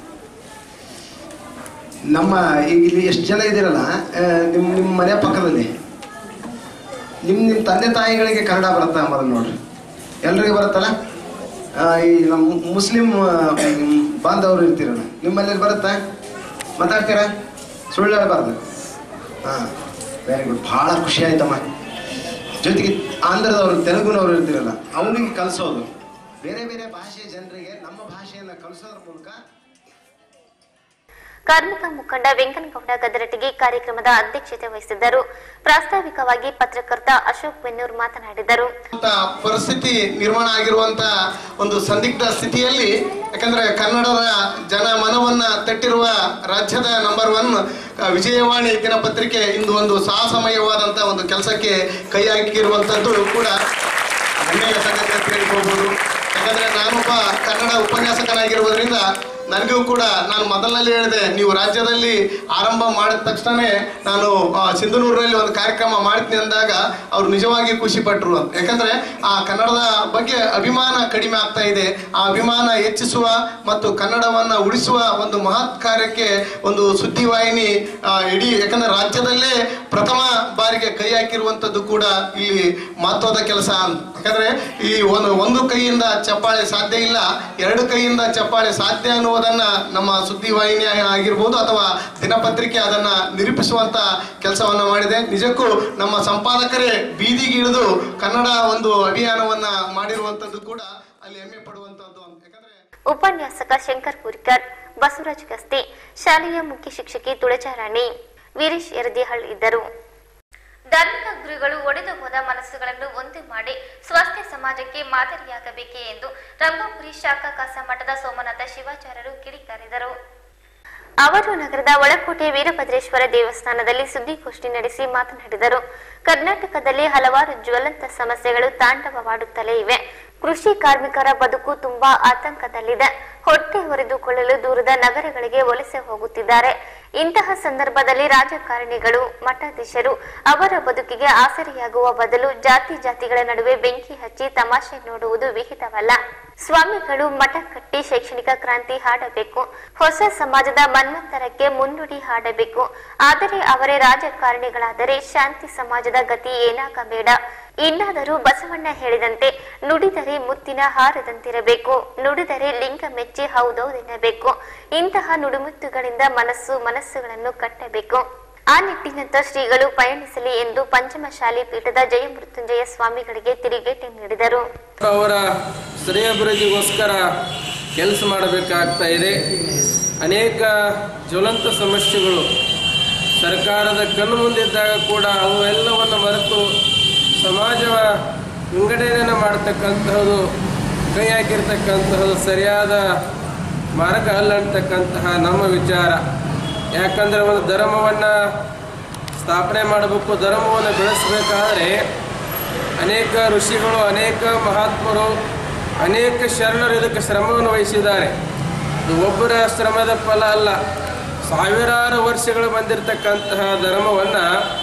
ನಮ್ಮ ಈಗ ಇಲ್ಲಿ ಎಷ್ಟು ಜನ ಇದ್ದೀರಲ್ಲ ಆ, ನಿಮ್ಮ ನಿಮ್ಮ ಮನೆ ಪಕ್ಕದಲ್ಲಿ ನಿಮ್ಮ ನಿಮ್ಮ ತಂದೆ ತಾಯಿಗಳಿಗೆ ಕನ್ನಡ ಬರುತ್ತಾ ಮೊದಲು ನೋಡ್ರಿ ಎಲ್ರಿಗೂ ಬರುತ್ತಲ್ಲ ಆ, ಈ ನಮ್ಮ ಮುಸ್ಲಿಂ ಆ, ಮ್, ಬಾಂಧವರು ಇರ್ತೀರಲ್ಲ ನಿಮ್ಮಲ್ಲಿ ಬರುತ್ತಾ ಮಾತಾಡ್ತೀರಾ ಸುಳ್ಳು ಹೇಳಬಾರ್ದು ಹಾಂ ವೆರಿ ಗುಡ್ ಭಾಳ ಖುಷಿ ಆಯ್ತಮ್ಮ ಜೊತೆಗೆ ಆಂಧ್ರದವರು ತೆಲುಗುನವರು ಇರ್ತೀರಲ್ಲ ಅವನಿಗೆ ಕಲಿಸೋದು ಬೇರೆ ಬೇರೆ ಭಾಷೆಯ ಜನರಿಗೆ ನಮ್ಮ ಭಾಷೆಯನ್ನು ಕಲಿಸೋದ್ರ ಮೂಲಕ ಕಾರ್ಮಿಕ ಮುಖಂಡ ವೆಂಕನಗೌಡ ಗದರಟಗಿ ಕಾರ್ಯಕ್ರಮದ ಅಧ್ಯಕ್ಷತೆ ವಹಿಸಿದ್ದರು ಪ್ರಾಸ್ತಾವಿಕವಾಗಿ ಪತ್ರಕರ್ತ ಅಶೋಕ್ ಬೆನ್ನೂರ್ ಮಾತನಾಡಿದರು ಅಂತ ಪರಿಸ್ಥಿತಿ ನಿರ್ಮಾಣ ಆಗಿರುವಂತ ಒಂದು ಸಂದಿಗ್ಧ ಸ್ಥಿತಿಯಲ್ಲಿ ಯಾಕಂದ್ರೆ ಕನ್ನಡದ ಜನ ಮನವನ್ನ ತಟ್ಟಿರುವ ರಾಜ್ಯದ ನಂಬರ್ ಒನ್ ವಿಜಯವಾಣಿ ದಿನಪತ್ರಿಕೆ ಇಂದು ಒಂದು ಸಾಹಸಮಯವಾದಂತ ಒಂದು ಕೆಲಸಕ್ಕೆ ಕೈ ಹಾಕಿರುವಂತದ್ದು ಕೂಡ ಹೆಮ್ಮೆಯ ಸಂಗತಿ ಅಂತ ಹೇಳ್ಕೋಬಹುದು ಯಾಕಂದ್ರೆ ನಾನೊಬ್ಬ ಕನ್ನಡ ಉಪನ್ಯಾಸಕನಾಗಿರುವುದರಿಂದ ನನಗೂ ಕೂಡ ನಾನು ಮೊದಲನಲ್ಲಿ ಹೇಳಿದೆ ನೀವು ರಾಜ್ಯದಲ್ಲಿ ಆರಂಭ ಮಾಡಿದ ತಕ್ಷಣನೇ ನಾನು ಆ, ಸಿಂಧನೂರಿನಲ್ಲಿ ಒಂದು ಕಾರ್ಯಕ್ರಮ ಮಾಡ್ತೀನಿ ಅಂದಾಗ ಅವ್ರು ನಿಜವಾಗಿ ಖುಷಿ ಪಟ್ರು ಅಂತ ಯಾಕಂದ್ರೆ ಆ ಕನ್ನಡದ ಬಗ್ಗೆ ಅಭಿಮಾನ ಕಡಿಮೆ ಆಗ್ತಾ ಇದೆ ಆ ಅಭಿಮಾನ ಹೆಚ್ಚಿಸುವ ಮತ್ತು ಕನ್ನಡವನ್ನ ಉಳಿಸುವ ಒಂದು ಮಹತ್ ಕಾರ್ಯಕ್ಕೆ ಒಂದು ಸುದ್ದಿವಾಹಿನಿ ಆ, ಇಡೀ ಯಾಕಂದ್ರೆ ರಾಜ್ಯದಲ್ಲೇ ಪ್ರಥಮ ಬಾರಿಗೆ ಕೈ ಹಾಕಿರುವಂತದ್ದು ಕೂಡ ಇಲ್ಲಿ ಮಹತ್ವದ ಕೆಲಸ ಅಂತ ಯಾಕಂದ್ರೆ ಈ ಒಂದು ಒಂದು ಕೈಯಿಂದ ಚಪ್ಪಾಳೆ ಸಾಧ್ಯ ಇಲ್ಲ ಎರಡು ಕೈಯಿಂದ ಚಪ್ಪಾಳೆ ಸಾಧ್ಯ ಅನ್ನುವುದನ್ನ ನಮ್ಮ ಸುದ್ದಿವಾಹಿನಿ ಆಗಿರ್ಬೋದು ಅಥವಾ ದಿನಪತ್ರಿಕೆ ಅದನ್ನ ನಿರೂಪಿಸುವಂತ ಕೆಲಸವನ್ನ ಮಾಡಿದೆ ನಿಜಕ್ಕೂ ನಮ್ಮ ಸಂಪಾದಕರೇ ಬೀದಿಗೆ ಇಳಿದು ಕನ್ನಡ ಒಂದು ಅಭಿಯಾನವನ್ನ ಮಾಡಿರುವಂತದ್ದು ಕೂಡ ಅಲ್ಲಿ ಹೆಮ್ಮೆ ಪಡುವಂತದ್ದು ಅಂತ. ಯಾಕಂದ್ರೆ ಉಪನ್ಯಾಸಕ ಶಂಕರ್ ಪುರಿಕರ್ ಬಸವರಾಜ್ ಗಸ್ತಿ ಶಾಲೆಯ ಮುಖ್ಯ ಶಿಕ್ಷಕಿ ತುಳಜಾರಾಣಿ ವೀರೇಶ್ ಯರದಿಹಳ್ ಇದ್ದರು ಧಾರ್ಮಿಕ ಗುರುಗಳು ಒಡೆದು ಹೋದ ಮನಸ್ಸುಗಳನ್ನು ಒಂದು ಮಾಡಿ ಸ್ವಾಸ್ಥ್ಯ ಸಮಾಜಕ್ಕೆ ಮಾದರಿಯಾಗಬೇಕೆ ಎಂದು ರಂಗಪುರಿ ಶಾಖಾ ಕಾಸಮಠದ ಸೋಮನಾಥ ಶಿವಾಚಾರ್ಯರು ಕಿಡಿಕಾರಿದರು ಅವರು ನಗರದ ಒಳಕೋಟೆ ವೀರಭದ್ರೇಶ್ವರ ದೇವಸ್ಥಾನದಲ್ಲಿ ಸುದ್ದಿಗೋಷ್ಠಿ ನಡೆಸಿ ಮಾತನಾಡಿದರು ಕರ್ನಾಟಕದಲ್ಲಿ ಹಲವಾರು ಜ್ವಲಂತ ಸಮಸ್ಯೆಗಳು ತಾಂಡವವಾಡುತ್ತಲೇ ಇವೆ ಕೃಷಿ ಕಾರ್ಮಿಕರ ಬದುಕು ತುಂಬಾ ಆತಂಕದಲ್ಲಿದೆ ಹೊಟ್ಟೆ ಹೊರೆದುಕೊಳ್ಳಲು ದೂರದ ನಗರಗಳಿಗೆ ವಲಸೆ ಹೋಗುತ್ತಿದ್ದಾರೆ ಇಂತಹ ಸಂದರ್ಭದಲ್ಲಿ ರಾಜಕಾರಣಿಗಳು ಮಠಾಧೀಶರು ಅವರ ಬದುಕಿಗೆ ಆಸರೆಯಾಗುವ ಬದಲು ಜಾತಿ ಜಾತಿಗಳ ನಡುವೆ ಬೆಂಕಿ ಹಚ್ಚಿ ತಮಾಷೆ ನೋಡುವುದು ವಿಹಿತವಲ್ಲ ಸ್ವಾಮಿಗಳು ಮಠ ಕಟ್ಟಿ ಶೈಕ್ಷಣಿಕ ಕ್ರಾಂತಿ ಹಾಡಬೇಕು ಹೊಸ ಸಮಾಜದ ಮನ್ವಂತರಕ್ಕೆ ಮುನ್ನುಡಿ ಹಾಡಬೇಕು ಆದರೆ ಅವರೇ ರಾಜಕಾರಣಿಗಳಾದರೆ ಶಾಂತಿ ಸಮಾಜದ ಗತಿ ಏನಾಗಬೇಡ ಇನ್ನಾದರೂ ಬಸವಣ್ಣ ಹೇಳಿದಂತೆ ನುಡಿದರೆ ಮುತ್ತಿನ ಹಾರದಂತಿರಬೇಕು ನುಡಿದರೆ ಲಿಂಗ ಮೆಚ್ಚಿ ಹೌದೌದೆನ್ನಬೇಕು ಇಂತಹ ನುಡಿಮುತ್ತುಗಳಿಂದ ಮನಸ್ಸು ಮನಸ್ಸುಗಳನ್ನು ಕಟ್ಟಬೇಕು ಆ ನಿಟ್ಟಿನಂತ ಶ್ರೀಗಳು ಪಯಣಿಸಲಿ ಎಂದು ಪಂಚಮಶಾಲಿ ಪೀಠದ ಜಯಮೃತ್ಯುಂಜಯ ಸ್ವಾಮಿಗಳಿಗೆ ತಿರುಗೇಟು ನೀಡಿದರು ಅವರ ಶ್ರೇಯಾಭಿವೃದ್ಧಿಗೋಸ್ಕರ ಕೆಲಸ ಮಾಡಬೇಕಾಗ್ತಾ ಇದೆ ಅನೇಕ ಜ್ವಲಂತ ಸಮಸ್ಯೆಗಳು ಸರ್ಕಾರದ ಕಣ್ಣು ಮುಂದಿದ್ದಾಗ ಕೂಡ ಅವೆಲ್ಲವನ್ನು ಮರೆತು ಸಮಾಜವ ವಿಂಗಡಣೆಯನ್ನು ಮಾಡ್ತಕ್ಕಂತಹದ್ದು ಕೈ ಹಾಕಿರ್ತಕ್ಕಂತಹದ್ದು ಸರಿಯಾದ ಮಾರ್ಗ ಅಲ್ಲ ಅಂತಕ್ಕಂತಹ ನಮ್ಮ ವಿಚಾರ ಯಾಕಂದರೆ ಒಂದು ಧರ್ಮವನ್ನು ಸ್ಥಾಪನೆ ಮಾಡಬೇಕು ಧರ್ಮವನ್ನು ಬೆಳೆಸಬೇಕಾದ್ರೆ ಅನೇಕ ಋಷಿಗಳು ಅನೇಕ ಮಹಾತ್ಮರು ಅನೇಕ ಶರಣರು ಇದಕ್ಕೆ ಶ್ರಮವನ್ನು ವಹಿಸಿದ್ದಾರೆ ಇದು ಒಬ್ಬರ ಶ್ರಮದ ಫಲ ಅಲ್ಲ ಸಾವಿರಾರು ವರ್ಷಗಳು ಬಂದಿರತಕ್ಕಂತಹ ಧರ್ಮವನ್ನು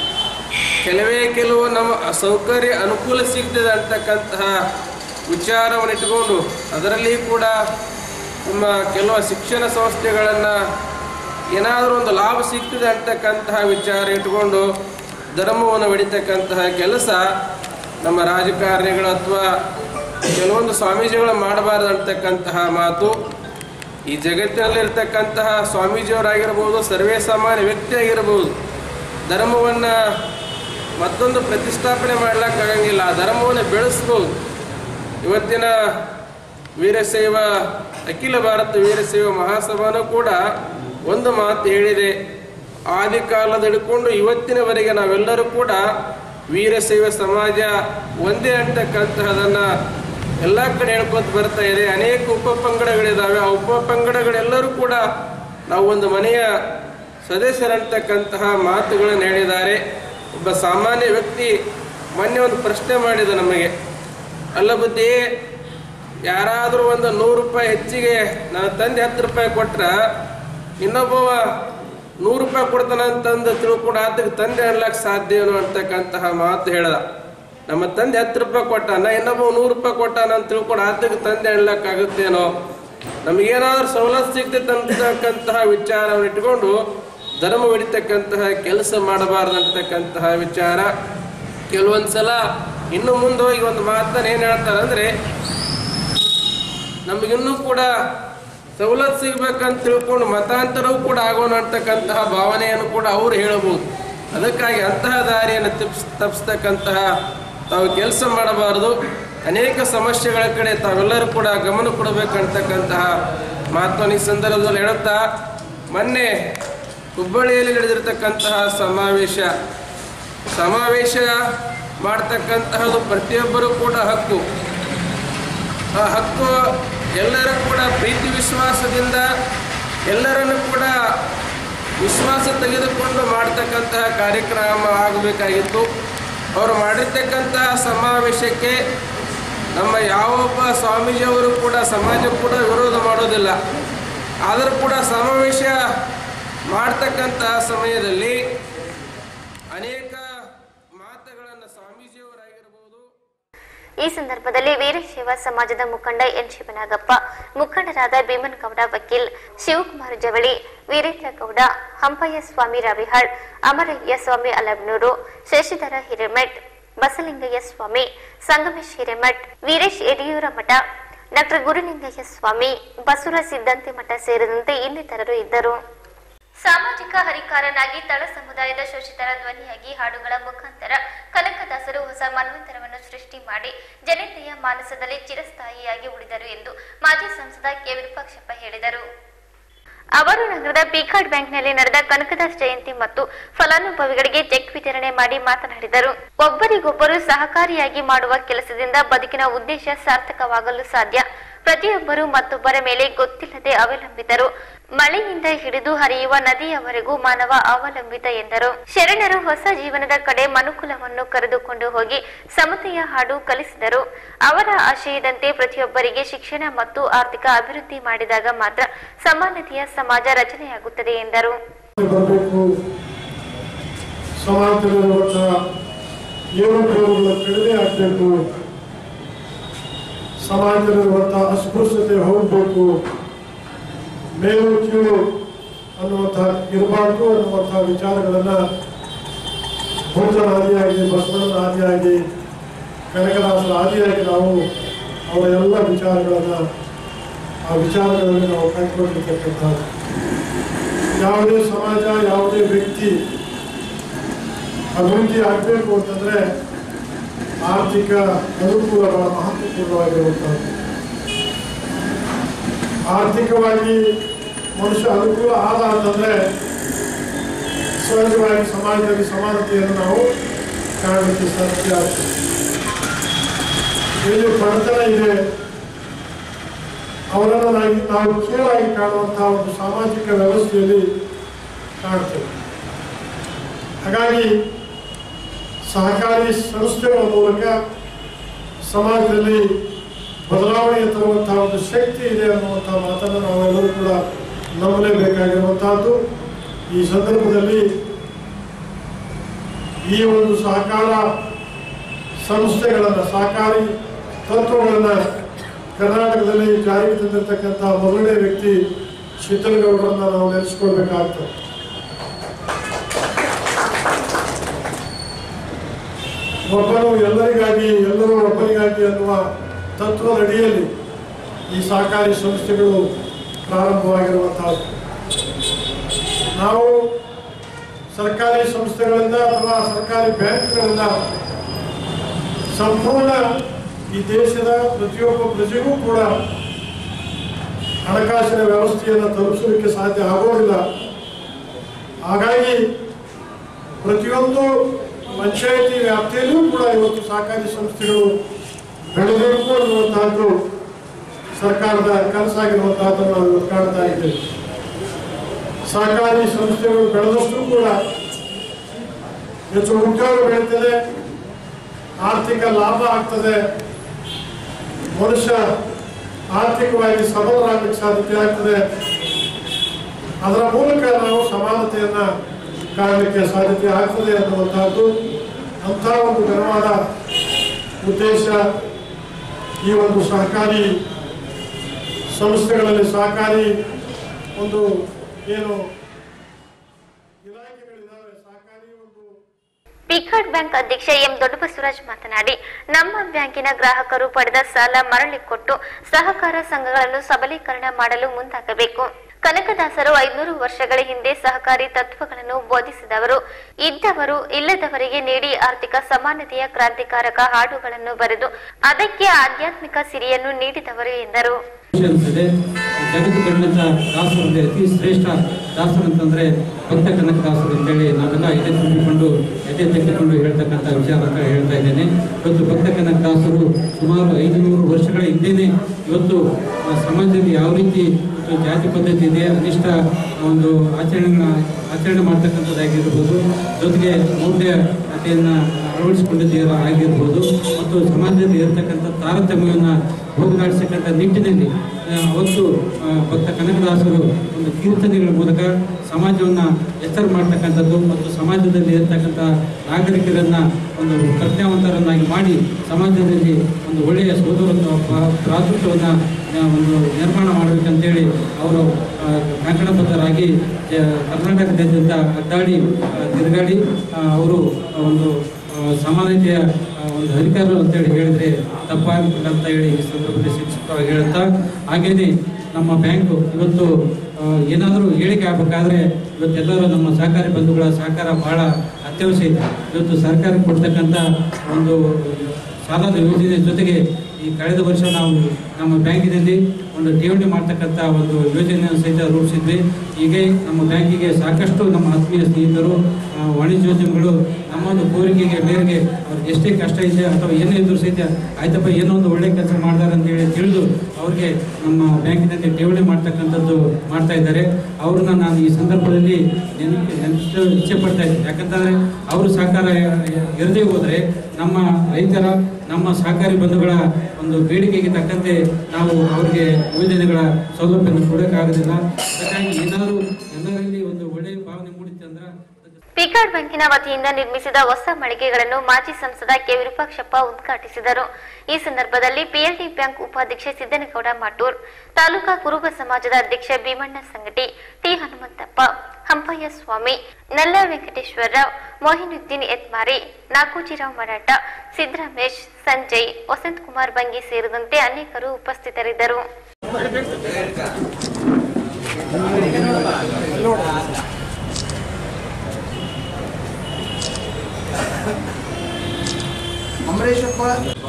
ಕೆಲವೇ ಕೆಲವು ನಮ್ಮ ಸೌಕರ್ಯ ಅನುಕೂಲ ಸಿಗ್ತದೆ ಅಂತಕ್ಕಂತಹ ವಿಚಾರವನ್ನು ಇಟ್ಕೊಂಡು ಅದರಲ್ಲಿ ಕೂಡ ನಮ್ಮ ಕೆಲವು ಶಿಕ್ಷಣ ಸಂಸ್ಥೆಗಳನ್ನು ಏನಾದರೂ ಒಂದು ಲಾಭ ಸಿಗ್ತದೆ ಅಂತಕ್ಕಂತಹ ವಿಚಾರ ಇಟ್ಕೊಂಡು ಧರ್ಮವನ್ನು ಹೊಡಿತಕ್ಕಂತಹ ಕೆಲಸ ನಮ್ಮ ರಾಜಕಾರಣಿಗಳು ಅಥವಾ ಕೆಲವೊಂದು ಸ್ವಾಮೀಜಿಗಳು ಮಾಡಬಾರ್ದು ಅಂತಕ್ಕಂತಹ ಮಾತು ಈ ಜಗತ್ತಿನಲ್ಲಿರ್ತಕ್ಕಂತಹ ಸ್ವಾಮೀಜಿಯವರಾಗಿರ್ಬೋದು ಸರ್ವೇ ಸಾಮಾನ್ಯ ವ್ಯಕ್ತಿ ಆಗಿರ್ಬೋದು ಧರ್ಮವನ್ನು ಮತ್ತೊಂದು ಪ್ರತಿಷ್ಠಾಪನೆ ಮಾಡ್ಲಿಕ್ಕಾಗಂಗಿಲ್ಲ ಆ ಧರ್ಮವನ್ನು ಬೆಳೆಸ್ಬೋದು ಇವತ್ತಿನ ವೀರಶೈವ ಅಖಿಲ ಭಾರತ ವೀರಶೈವ ಮಹಾಸಭಾನೂ ಕೂಡ ಒಂದು ಮಾತು ಹೇಳಿದೆ ಆದಿ ಕಾಲದ ಹಿಡ್ಕೊಂಡು ಇವತ್ತಿನವರೆಗೆ ನಾವೆಲ್ಲರೂ ಕೂಡ ವೀರಶೈವ ಸಮಾಜ ಒಂದೇ ಅಂತಕ್ಕಂತಹದನ್ನು ಎಲ್ಲ ಕಡೆ ಹೇಳ್ಕೊತ ಬರ್ತಾ ಇದೆ ಅನೇಕ ಉಪಪಂಗಡಗಳಿದ್ದಾವೆ ಆ ಉಪಪಂಗಡಗಳೆಲ್ಲರೂ ಕೂಡ ನಾವು ಒಂದು ಮನೆಯ ಸದಸ್ಯರಂತಕ್ಕಂತಹ ಮಾತುಗಳನ್ನು ಹೇಳಿದ್ದಾರೆ ಒಬ್ಬ ಸಾಮಾನ್ಯ ವ್ಯಕ್ತಿ ಮೊನ್ನೆ ಒಂದು ಪ್ರಶ್ನೆ ಮಾಡಿದ ನಮಗೆ ಅಲ್ಲ ಬುದ್ಧಿ ಯಾರಾದರೂ ಒಂದು ನೂರು ರೂಪಾಯಿ ಹೆಚ್ಚಿಗೆ ನನ್ನ ತಂದೆ ಹತ್ತು ರೂಪಾಯಿ ಕೊಟ್ರ ಇನ್ನೊಬ್ಬವ ನೂರು ರೂಪಾಯಿ ಕೊಡ್ತಾನಂತಂದು ತಿಳ್ಕೊಂಡು ಆತಗೆ ತಂದೆ ಅನ್ಲಕ್ಕೆ ಸಾಧ್ಯ ಏನು ಅಂತಕ್ಕಂತಹ ಮಾತು ಹೇಳ್ದ ನಮ್ಮ ತಂದೆ ಹತ್ತು ರೂಪಾಯಿ ಕೊಟ್ಟಾನ ಇನ್ನೊಬ್ಬ ನೂರು ರೂಪಾಯಿ ಕೊಟ್ಟಾನ ಅಂತ ತಿಳ್ಕೊಂಡು ಆತಗೆ ತಂದೆ ಅನ್ಲಕ್ಕಾಗುತ್ತೇನೋ ನಮಗೇನಾದ್ರೂ ಸವಲತ್ತು ಸಿಗ್ತೈತೆ ಅಂತಕ್ಕಂತಹ ವಿಚಾರವನ್ನು ಇಟ್ಕೊಂಡು ಧರ್ಮ ಹೊಡಿತಕ್ಕಂತಹ ಕೆಲಸ ಮಾಡಬಾರ್ದು ಅಂತಕ್ಕಂತಹ ವಿಚಾರ ಕೆಲವೊಂದು ಸಲ ಇನ್ನು ಮುಂದೆ ಹೋಗಿ ಒಂದು ಮಾತನ್ನ ಏನು ಹೇಳ್ತಾರೆ ಅಂದರೆ ನಮಗಿನ್ನೂ ಕೂಡ ಸವಲತ್ತು ಸಿಗ್ಬೇಕಂತ ತಿಳ್ಕೊಂಡು ಮತಾಂತರವೂ ಕೂಡ ಆಗೋಣ ಅಂತಕ್ಕಂತಹ ಭಾವನೆಯನ್ನು ಕೂಡ ಅವರು ಹೇಳಬಹುದು ಅದಕ್ಕಾಗಿ ಅಂತಹ ದಾರಿಯನ್ನು ತಪ್ಪಿಸ್ ತಪ್ಪಿಸ್ತಕ್ಕಂತಹ ತಾವು ಕೆಲಸ ಮಾಡಬಾರದು ಅನೇಕ ಸಮಸ್ಯೆಗಳ ಕಡೆ ತಾವೆಲ್ಲರೂ ಕೂಡ ಗಮನ ಕೊಡಬೇಕಂತಕ್ಕಂತಹ ಮಾತನ್ನು ಈ ಸಂದರ್ಭದಲ್ಲಿ ಹೇಳುತ್ತಾ ಮೊನ್ನೆ ಹುಬ್ಬಳ್ಳಿಯಲ್ಲಿ ನಡೆದಿರ್ತಕ್ಕಂತಹ ಸಮಾವೇಶ ಸಮಾವೇಶ ಮಾಡ್ತಕ್ಕಂತಹದ್ದು ಪ್ರತಿಯೊಬ್ಬರೂ ಕೂಡ ಹಕ್ಕು ಆ ಹಕ್ಕು ಎಲ್ಲರೂ ಕೂಡ ಪ್ರೀತಿ ವಿಶ್ವಾಸದಿಂದ ಎಲ್ಲರನ್ನು ಕೂಡ ವಿಶ್ವಾಸ ತೆಗೆದುಕೊಂಡು ಮಾಡ್ತಕ್ಕಂತಹ ಕಾರ್ಯಕ್ರಮ ಆಗಬೇಕಾಗಿತ್ತು ಅವರು ಮಾಡಿರ್ತಕ್ಕಂತಹ ಸಮಾವೇಶಕ್ಕೆ ನಮ್ಮ ಯಾವೊಬ್ಬ ಸ್ವಾಮೀಜಿಯವರು ಕೂಡ ಸಮಾಜ ಕೂಡ ವಿರೋಧ ಮಾಡೋದಿಲ್ಲ ಆದರೂ ಕೂಡ ಸಮಾವೇಶ ಮಾಡ್ತಕ್ಕಂತಹ ಸಮಯದಲ್ಲಿ ಅನೇಕ ಮಾತುಗಳನ್ನು ಸ್ವಾಮೀಜಿಯವರಾಗಿರ್ಬೋದು ಈ ಸಂದರ್ಭದಲ್ಲಿ ವೀರಶೈವ ಸಮಾಜದ ಮುಖಂಡ ಎನ್ ಶಿವನಾಗಪ್ಪ ಮುಖಂಡರಾದ ಭೀಮನ್ ಗೌಡ ವಕೀಲ್ ಶಿವಕುಮಾರ್ ಜವಳಿ ವೀರೇಂದ್ರ ಗೌಡ ಹಂಪಯ್ಯ ಸ್ವಾಮಿ ರವಿಹಾಳ್ ಅಮರಯ್ಯ ಸ್ವಾಮಿ ಅಲಬ್ನೂರು ಶಶಿಧರ ಹಿರೇಮಠ್ ಬಸಲಿಂಗಯ್ಯ ಸ್ವಾಮಿ ಸಂಗಮೇಶ್ ಹಿರೇಮಠ್ ವೀರೇಶ್ ಯಡಿಯೂರ ಮಠ ಡಾಕ್ಟರ್ ಗುರುಲಿಂಗಯ್ಯ ಸ್ವಾಮಿ ಬಸವರ ಸಿದ್ಧಾಂತಿ ಮಠ ಸೇರಿದಂತೆ ಇನ್ನಿತರರು ಇದ್ದರು ಸಾಮಾಜಿಕ ಹರಿಕಾರನಾಗಿ ತಳ ಸಮುದಾಯದ ಶೋಷಿತರ ಧ್ವನಿಯಾಗಿ ಹಾಡುಗಳ ಮುಖಾಂತರ ಕನಕದಾಸರು ಹೊಸ ಮನ್ವಂತರವನ್ನು ಸೃಷ್ಟಿ ಮಾಡಿ ಜನತೆಯ ಮಾನಸದಲ್ಲಿ ಚಿರಸ್ಥಾಯಿಯಾಗಿ ಉಳಿದರು ಎಂದು ಮಾಜಿ ಸಂಸದ ಕೆ ವಿರೂಪಾಕ್ಷಪ್ಪ ಹೇಳಿದರು ಅವರು ನಗರದ ಪಿಕಾರ್ಡ್ ಬ್ಯಾಂಕ್ನಲ್ಲಿ ನಡೆದ ಕನಕದಾಸ್ ಜಯಂತಿ ಮತ್ತು ಫಲಾನುಭವಿಗಳಿಗೆ ಚೆಕ್ ವಿತರಣೆ ಮಾಡಿ ಮಾತನಾಡಿದರು ಒಬ್ಬರಿಗೊಬ್ಬರು ಸಹಕಾರಿಯಾಗಿ ಮಾಡುವ ಕೆಲಸದಿಂದ ಬದುಕಿನ ಉದ್ದೇಶ ಸಾರ್ಥಕವಾಗಲು ಸಾಧ್ಯ ಪ್ರತಿಯೊಬ್ಬರು ಮತ್ತೊಬ್ಬರ ಮೇಲೆ ಗೊತ್ತಿಲ್ಲದೆ ಅವಲಂಬಿತರು ಮಳೆಯಿಂದ ಹಿಡಿದು ಹರಿಯುವ ನದಿಯವರೆಗೂ ಮಾನವ ಅವಲಂಬಿತ ಎಂದರು ಶರಣರು ಹೊಸ ಜೀವನದ ಕಡೆ ಮನುಕುಲವನ್ನು ಕರೆದುಕೊಂಡು ಹೋಗಿ ಸಮತೆಯ ಹಾಡು ಕಲಿಸಿದರು ಅವರ ಆಶಯದಂತೆ ಪ್ರತಿಯೊಬ್ಬರಿಗೆ ಶಿಕ್ಷಣ ಮತ್ತು ಆರ್ಥಿಕ ಅಭಿವೃದ್ಧಿ ಮಾಡಿದಾಗ ಮಾತ್ರ ಸಮಾನತೆಯ ಸಮಾಜ ರಚನೆಯಾಗುತ್ತದೆ ಎಂದರು ಬರಬೇಕು ಸಮಾಜದಲ್ಲಿರುವಂತಹ ಏರುಪೇರುಗಳ ಕಡಿಮೆ ಆಗಬೇಕು ಸಮಾಜದಲ್ಲಿರುವಂತಹ ಅಸ್ಪೃಶ್ಯತೆ ಹೋಗಬೇಕು ಮೇಲು ಕೀಳು ಅನ್ನುವಂತಹ ಇರಬಾರ್ದು ಅನ್ನುವಂತಹ ವಿಚಾರಗಳನ್ನು ಬುದ್ಧನ ಆದಿಯಾಗಿ ಬಸವಣ್ಣನ ಆದಿಯಾಗಿ ಕನಕದಾಸರ ಆದಿಯಾಗಿ ನಾವು ಅವರ ಎಲ್ಲ ವಿಚಾರಗಳನ್ನು ಆ ವಿಚಾರಗಳಲ್ಲಿ ನಾವು ಕೈಗೊಂಡಿರ್ತಕ್ಕಂಥದ್ದು ಯಾವುದೇ ಸಮಾಜ ಯಾವುದೇ ವ್ಯಕ್ತಿ ಅಭಿವೃದ್ಧಿ ಆಗಬೇಕು ಅಂತಂದ್ರೆ ಆರ್ಥಿಕ ಅನುಕೂಲ ಬಹಳ ಮಹತ್ವಪೂರ್ಣವಾಗಿರುವಂಥದ್ದು ಆರ್ಥಿಕವಾಗಿ ಮನುಷ್ಯ ಅನುಕೂಲ ಆದ ಅಂತಂದ್ರೆ ಸಹಜವಾಗಿ ಸಮಾಜದಲ್ಲಿ ಸಮಾನತೆಯನ್ನು ನಾವು ಕಾಣಲಿಕ್ಕೆ ಸಾಧ್ಯ ಆಗ್ತದೆ ಇಲ್ಲಿ ಬಡತನ ಇದೆ ಅವರನ್ನು ನಾವು ನಾವು ಕೀಳಾಗಿ ಕಾಣುವಂತಹ ಒಂದು ಸಾಮಾಜಿಕ ವ್ಯವಸ್ಥೆಯಲ್ಲಿ ಕಾಣ್ತೇವೆ ಹಾಗಾಗಿ ಸಹಕಾರಿ ಸಂಸ್ಥೆಗಳ ಮೂಲಕ ಸಮಾಜದಲ್ಲಿ ಬದಲಾವಣೆ ತರುವಂತಹ ಒಂದು ಶಕ್ತಿ ಇದೆ ಅನ್ನುವಂತಹ ಮಾತನ್ನು ನಾವೆಲ್ಲರೂ ಕೂಡ ನಂಬಲೇಬೇಕಾಗಿರುವಂತಹದ್ದು ಈ ಸಂದರ್ಭದಲ್ಲಿ ಈ ಒಂದು ಸಹಕಾರ ಸಂಸ್ಥೆಗಳನ್ನು ಸಹಕಾರಿ ತತ್ವಗಳನ್ನು ಕರ್ನಾಟಕದಲ್ಲಿ ಜಾರಿಗೆ ತಂದಿರತಕ್ಕಂಥ ಮೊದಲನೇ ವ್ಯಕ್ತಿ ಶೀತಲಗೌಡರನ್ನ ನಾವು ನೆನೆಸ್ಕೊಳ್ಬೇಕಾಗ್ತದೆ ಒಬ್ಬನು ಎಲ್ಲರಿಗಾಗಿ ಎಲ್ಲರೂ ಒಬ್ಬರಿಗಾಗಿ ಅನ್ನುವ ತತ್ವದ ಅಡಿಯಲ್ಲಿ ಈ ಸಹಕಾರಿ ಸಂಸ್ಥೆಗಳು ಪ್ರಾರಂಭವಾಗಿರುವಂತಹದ್ದು ನಾವು ಸರ್ಕಾರಿ ಸಂಸ್ಥೆಗಳಿಂದ ಅಥವಾ ಸರ್ಕಾರಿ ಬ್ಯಾಂಕ್ಗಳಿಂದ ಸಂಪೂರ್ಣ ಈ ದೇಶದ ಪ್ರತಿಯೊಬ್ಬ ಪ್ರಜೆಗೂ ಕೂಡ ಹಣಕಾಸಿನ ವ್ಯವಸ್ಥೆಯನ್ನು ತಲುಪಿಸಲಿಕ್ಕೆ ಸಾಧ್ಯ ಆಗೋದಿಲ್ಲ ಹಾಗಾಗಿ ಪ್ರತಿಯೊಂದು ಪಂಚಾಯಿತಿ ವ್ಯಾಪ್ತಿಯಲ್ಲೂ ಕೂಡ ಇವತ್ತು ಸಹಕಾರಿ ಸಂಸ್ಥೆಗಳು ಬೆಳೆಬೇಕು ಅನ್ನುವಂತಹದ್ದು ಸರ್ಕಾರದ ಕನಸಾಗಿರುವಂತಹದ್ದನ್ನು ನಾವು ಇವತ್ತು ಕಾಣ್ತಾ ಇದ್ದೇವೆ ಸಹಕಾರಿ ಸಂಸ್ಥೆಗಳು ಬೆಳೆದಷ್ಟು ಕೂಡ ಹೆಚ್ಚು ಉದ್ಯೋಗ ಬೆಳೀತದೆ ಆರ್ಥಿಕ ಲಾಭ ಆಗ್ತದೆ ಮನುಷ್ಯ ಆರ್ಥಿಕವಾಗಿ ಸಬಲರಾಗಲಿಕ್ಕೆ ಸಾಧ್ಯತೆ ಆಗ್ತದೆ ಅದರ ಮೂಲಕ ನಾವು ಸಮಾನತೆಯನ್ನ ಕಾಣಲಿಕ್ಕೆ ಸಾಧ್ಯತೆ ಆಗ್ತದೆ ಅನ್ನುವಂತಹದ್ದು ಅಂಥ ಒಂದು ಘನವಾದ ಉದ್ದೇಶ ಈ ಒಂದು ಸಹಕಾರಿ ಸಂಸ್ಥೆಗಳಲ್ಲಿ ಸಹಕಾರಿ ಒಂದು ಏನು ಇಲಾಖೆಗಳಿದ್ದಾವೆ ಸಹಕಾರಿ ಒಂದು ಪಿಕಾರ್ಡ್ ಬ್ಯಾಂಕ್ ಅಧ್ಯಕ್ಷ ಎಂ ದೊಡ್ಡಬಸವರಾಜ್ ಮಾತನಾಡಿ ನಮ್ಮ ಬ್ಯಾಂಕಿನ ಗ್ರಾಹಕರು ಪಡೆದ ಸಾಲ ಮರಳಿ ಕೊಟ್ಟು ಸಹಕಾರ ಸಂಘಗಳನ್ನು ಸಬಲೀಕರಣ ಮಾಡಲು ಮುಂದಾಗಬೇಕು ಕನಕದಾಸರು ಐನೂರು ವರ್ಷಗಳ ಹಿಂದೆ ಸಹಕಾರಿ ತತ್ವಗಳನ್ನು ಬೋಧಿಸಿದವರು ಇದ್ದವರು ಇಲ್ಲದವರಿಗೆ ನೀಡಿ ಆರ್ಥಿಕ ಸಮಾನತೆಯ ಕ್ರಾಂತಿಕಾರಕ ಹಾಡುಗಳನ್ನು ಬರೆದು ಅದಕ್ಕೆ ಆಧ್ಯಾತ್ಮಿಕ ಸಿರಿಯನ್ನು ನೀಡಿದವರು ಎಂದರು ಅನಿಸುತ್ತದೆ ಜಗತ್ತು ಕಂಡಂತ ದಾಸರಲ್ಲಿ ಅತಿ ಶ್ರೇಷ್ಠ ದಾಸರು ಅಂತಂದ್ರೆ ಭಕ್ತ ಕನಕ ದಾಸರು ಅಂತೇಳಿ ನಾವೆಲ್ಲ ಎದೆ ತುಂಬಿಕೊಂಡು ಎದೆ ತೆಗೆದುಕೊಂಡು ಹೇಳ್ತಕ್ಕಂಥ ವಿಚಾರ ಅಂತ ಹೇಳ್ತಾ ಇದ್ದೇನೆ ಇವತ್ತು ಭಕ್ತ ಕನಕ ದಾಸರು ಸುಮಾರು ಐದುನೂರು ವರ್ಷಗಳ ಹಿಂದೆನೆ ಇವತ್ತು ಆ, ಸಮಾಜದಲ್ಲಿ ಯಾವ ರೀತಿ ಇವತ್ತು ಜಾತಿ ಪದ್ಧತಿ ಇದೆ ಅನಿಷ್ಟ ಒಂದು ಆಚರಣೆಗಳ ಆಚರಣೆ ಮಾಡ್ತಕ್ಕಂಥದ್ದಾಗಿರ್ಬೋದು ಜೊತೆಗೆ ಮೌಢ್ಯತೆಯನ್ನು ಅಳವಡಿಸಿಕೊಂಡಿದ್ದೀರ ಆಗಿರ್ಬೋದು ಮತ್ತು ಸಮಾಜದಲ್ಲಿ ಇರತಕ್ಕಂಥ ತಾರತಮ್ಯವನ್ನು ಹೋಗಲಾಡಿಸತಕ್ಕಂಥ ನಿಟ್ಟಿನಲ್ಲಿ ಆ, ಅವತ್ತು ಆ, ಭಕ್ತ ಕನಕದಾಸರು ಒಂದು ಕೀರ್ತನೆಗಳ ಮೂಲಕ ಸಮಾಜವನ್ನು ಎಚ್ಚರ ಮಾಡ್ತಕ್ಕಂಥದ್ದು ಮತ್ತು ಸಮಾಜದಲ್ಲಿ ಇರತಕ್ಕಂಥ ನಾಗರಿಕರನ್ನ ಒಂದು ಪ್ರಜ್ಞಾವಂತರನ್ನಾಗಿ ಮಾಡಿ ಸಮಾಜದಲ್ಲಿ ಒಂದು ಒಳ್ಳೆಯ ಸೋದರತ್ವ ಪ್ರಾ- ಭ್ರಾತೃತ್ವವನ್ನು ಆ, ಒಂದು ನಿರ್ಮಾಣ ಮಾಡಬೇಕಂತೇಳಿ ಅವರು ಆ, ಕಂಕಣಬದ್ಧರಾಗಿ ಆ, ಕರ್ನಾಟಕದಾದ್ಯಂತ ಅಡ್ಡಾಡಿ ಆ, ತಿರುಗಾಡಿ ಆ, ಅವರು ಒಂದು ಆ, ಸಮಾನತೆಯ ಆ, ಒಂದು ಅಧಿಕಾರರು ಅಂತೇಳಿ ಹೇಳಿದ್ರೆ ತಪ್ಪಾಗಿಲ್ಲ ಅಂತ ಹೇಳಿ ಈ ಸಂದರ್ಭದಲ್ಲಿ ಸಂಕ್ಷಿಪ್ತವಾಗಿ ಹೇಳುತ್ತಾ ಹಾಗೇನೆ ನಮ್ಮ ಬ್ಯಾಂಕು ಇವತ್ತು ಆ, ಏನಾದರೂ ಹೇಳಿಕೆ ಆಗಬೇಕಾದ್ರೆ ಇವತ್ತೆಲ್ಲರೂ ನಮ್ಮ ಸಹಕಾರಿ ಬಂಧುಗಳ ಸಹಕಾರ ಬಹಳ ಅತ್ಯವಶ್ಯ ಇದೆ ಇವತ್ತು ಸರ್ಕಾರ ಕೊಡ್ತಕ್ಕಂಥ ಒಂದು ಸಾಲದ ಯೋಜನೆ ಜೊತೆಗೆ ಈ ಕಳೆದ ವರ್ಷ ನಾವು ನಮ್ಮ ಬ್ಯಾಂಕಿನಲ್ಲಿ ಒಂದು ಠೇವಣಿ ಮಾಡ್ತಕ್ಕಂಥ ಒಂದು ಯೋಜನೆಯನ್ನು ಸಹಿತ ರೂಪಿಸಿದ್ವಿ ಹೀಗೆ ನಮ್ಮ ಬ್ಯಾಂಕಿಗೆ ಸಾಕಷ್ಟು ನಮ್ಮ ಆತ್ಮೀಯ ಸ್ನೇಹಿತರು ಆ, ವಾಣಿಜ್ಯೋದ್ಯಮಿಗಳು ನಮ್ಮ ಒಂದು ಕೋರಿಕೆಗೆ ಮೇರೆಗೆ ಅವ್ರಿಗೆ ಎಷ್ಟೇ ಕಷ್ಟ ಇದೆ ಅಥವಾ ಏನೇ ಇದ್ರೂ ಸಹಿತ ಆಯ್ತಪ್ಪ ಏನೋ ಒಂದು ಒಳ್ಳೆ ಕೆಲಸ ಮಾಡ್ತಾರೆ ಅಂತೇಳಿ ತಿಳಿದು ಅವ್ರಿಗೆ ನಮ್ಮ ಬ್ಯಾಂಕಿನಲ್ಲಿ ಠೇವಣಿ ಮಾಡ್ತಕ್ಕಂಥದ್ದು ಮಾಡ್ತಾ ಇದ್ದಾರೆ ಅವ್ರನ್ನ ನಾನು ಈ ಸಂದರ್ಭದಲ್ಲಿ ನೆನಪಿ ನೆನಪಿಸಲು ಇಚ್ಛೆ ಪಡ್ತಾ ಇದ್ದೀನಿ ಯಾಕಂತಂದರೆ ಅವರು ಸಹಕಾರ ಇರದೇ ಹೋದರೆ ನಮ್ಮ ರೈತರ ನಮ್ಮ ಸಹಕಾರಿ ಬಂಧುಗಳ ಒಂದು ಬೇಡಿಕೆಗೆ ತಕ್ಕಂತೆ ನಾವು ಅವರಿಗೆ ಯೋಜನೆಗಳ ಸೌಲಭ್ಯವನ್ನು ಕೊಡೋಕ್ಕಾಗೋದಿಲ್ಲ ಅದಕ್ಕಾಗಿ ಏನಾದರೂ ಎಲ್ಲರಲ್ಲಿ ಒಂದು ಒಳ್ಳೆಯ ಭಾವನೆ ಮೂಡಿತ್ತು ಅಂದ್ರೆ ಪಿಕಾರ್ಡ್ ಬ್ಯಾಂಕಿನ ವತಿಯಿಂದ ನಿರ್ಮಿಸಿದ ಹೊಸ ಮಳಿಗೆಗಳನ್ನು ಮಾಜಿ ಸಂಸದ ಕೆ ವಿರೂಪಾಕ್ಷಪ್ಪ ಉದ್ಘಾಟಿಸಿದರು ಈ ಸಂದರ್ಭದಲ್ಲಿ ಪಿಎಲ್ಡಿ ಬ್ಯಾಂಕ್ ಉಪಾಧ್ಯಕ್ಷ ಸಿದ್ದನಗೌಡ ಮಾಟೂರ್ ತಾಲೂಕಾ ಕುರುಬ ಸಮಾಜದ ಅಧ್ಯಕ್ಷ ಭೀಮಣ್ಣ ಸಂಗಟಿ ಟಿ ಹನುಮಂತಪ್ಪ ಹಂಪಯ್ಯ ಸ್ವಾಮಿ ನಲ್ಲ ವೆಂಕಟೇಶ್ವರರಾವ್ ಮೊಹಿನುದ್ದೀನ್ ಎತ್ಮಾರಿ ನಾಗೂಜಿರಾವ್ ಮರಾಠ ಸಿದ್ದರಾಮೇಶ್ ಸಂಜಯ್ ವಸಂತ್ ಕುಮಾರ್ ಬಂಗಿ ಸೇರಿದಂತೆ ಅನೇಕರು ಉಪಸ್ಥಿತರಿದ್ದರು ಅಮರೇಶಪ್ಪ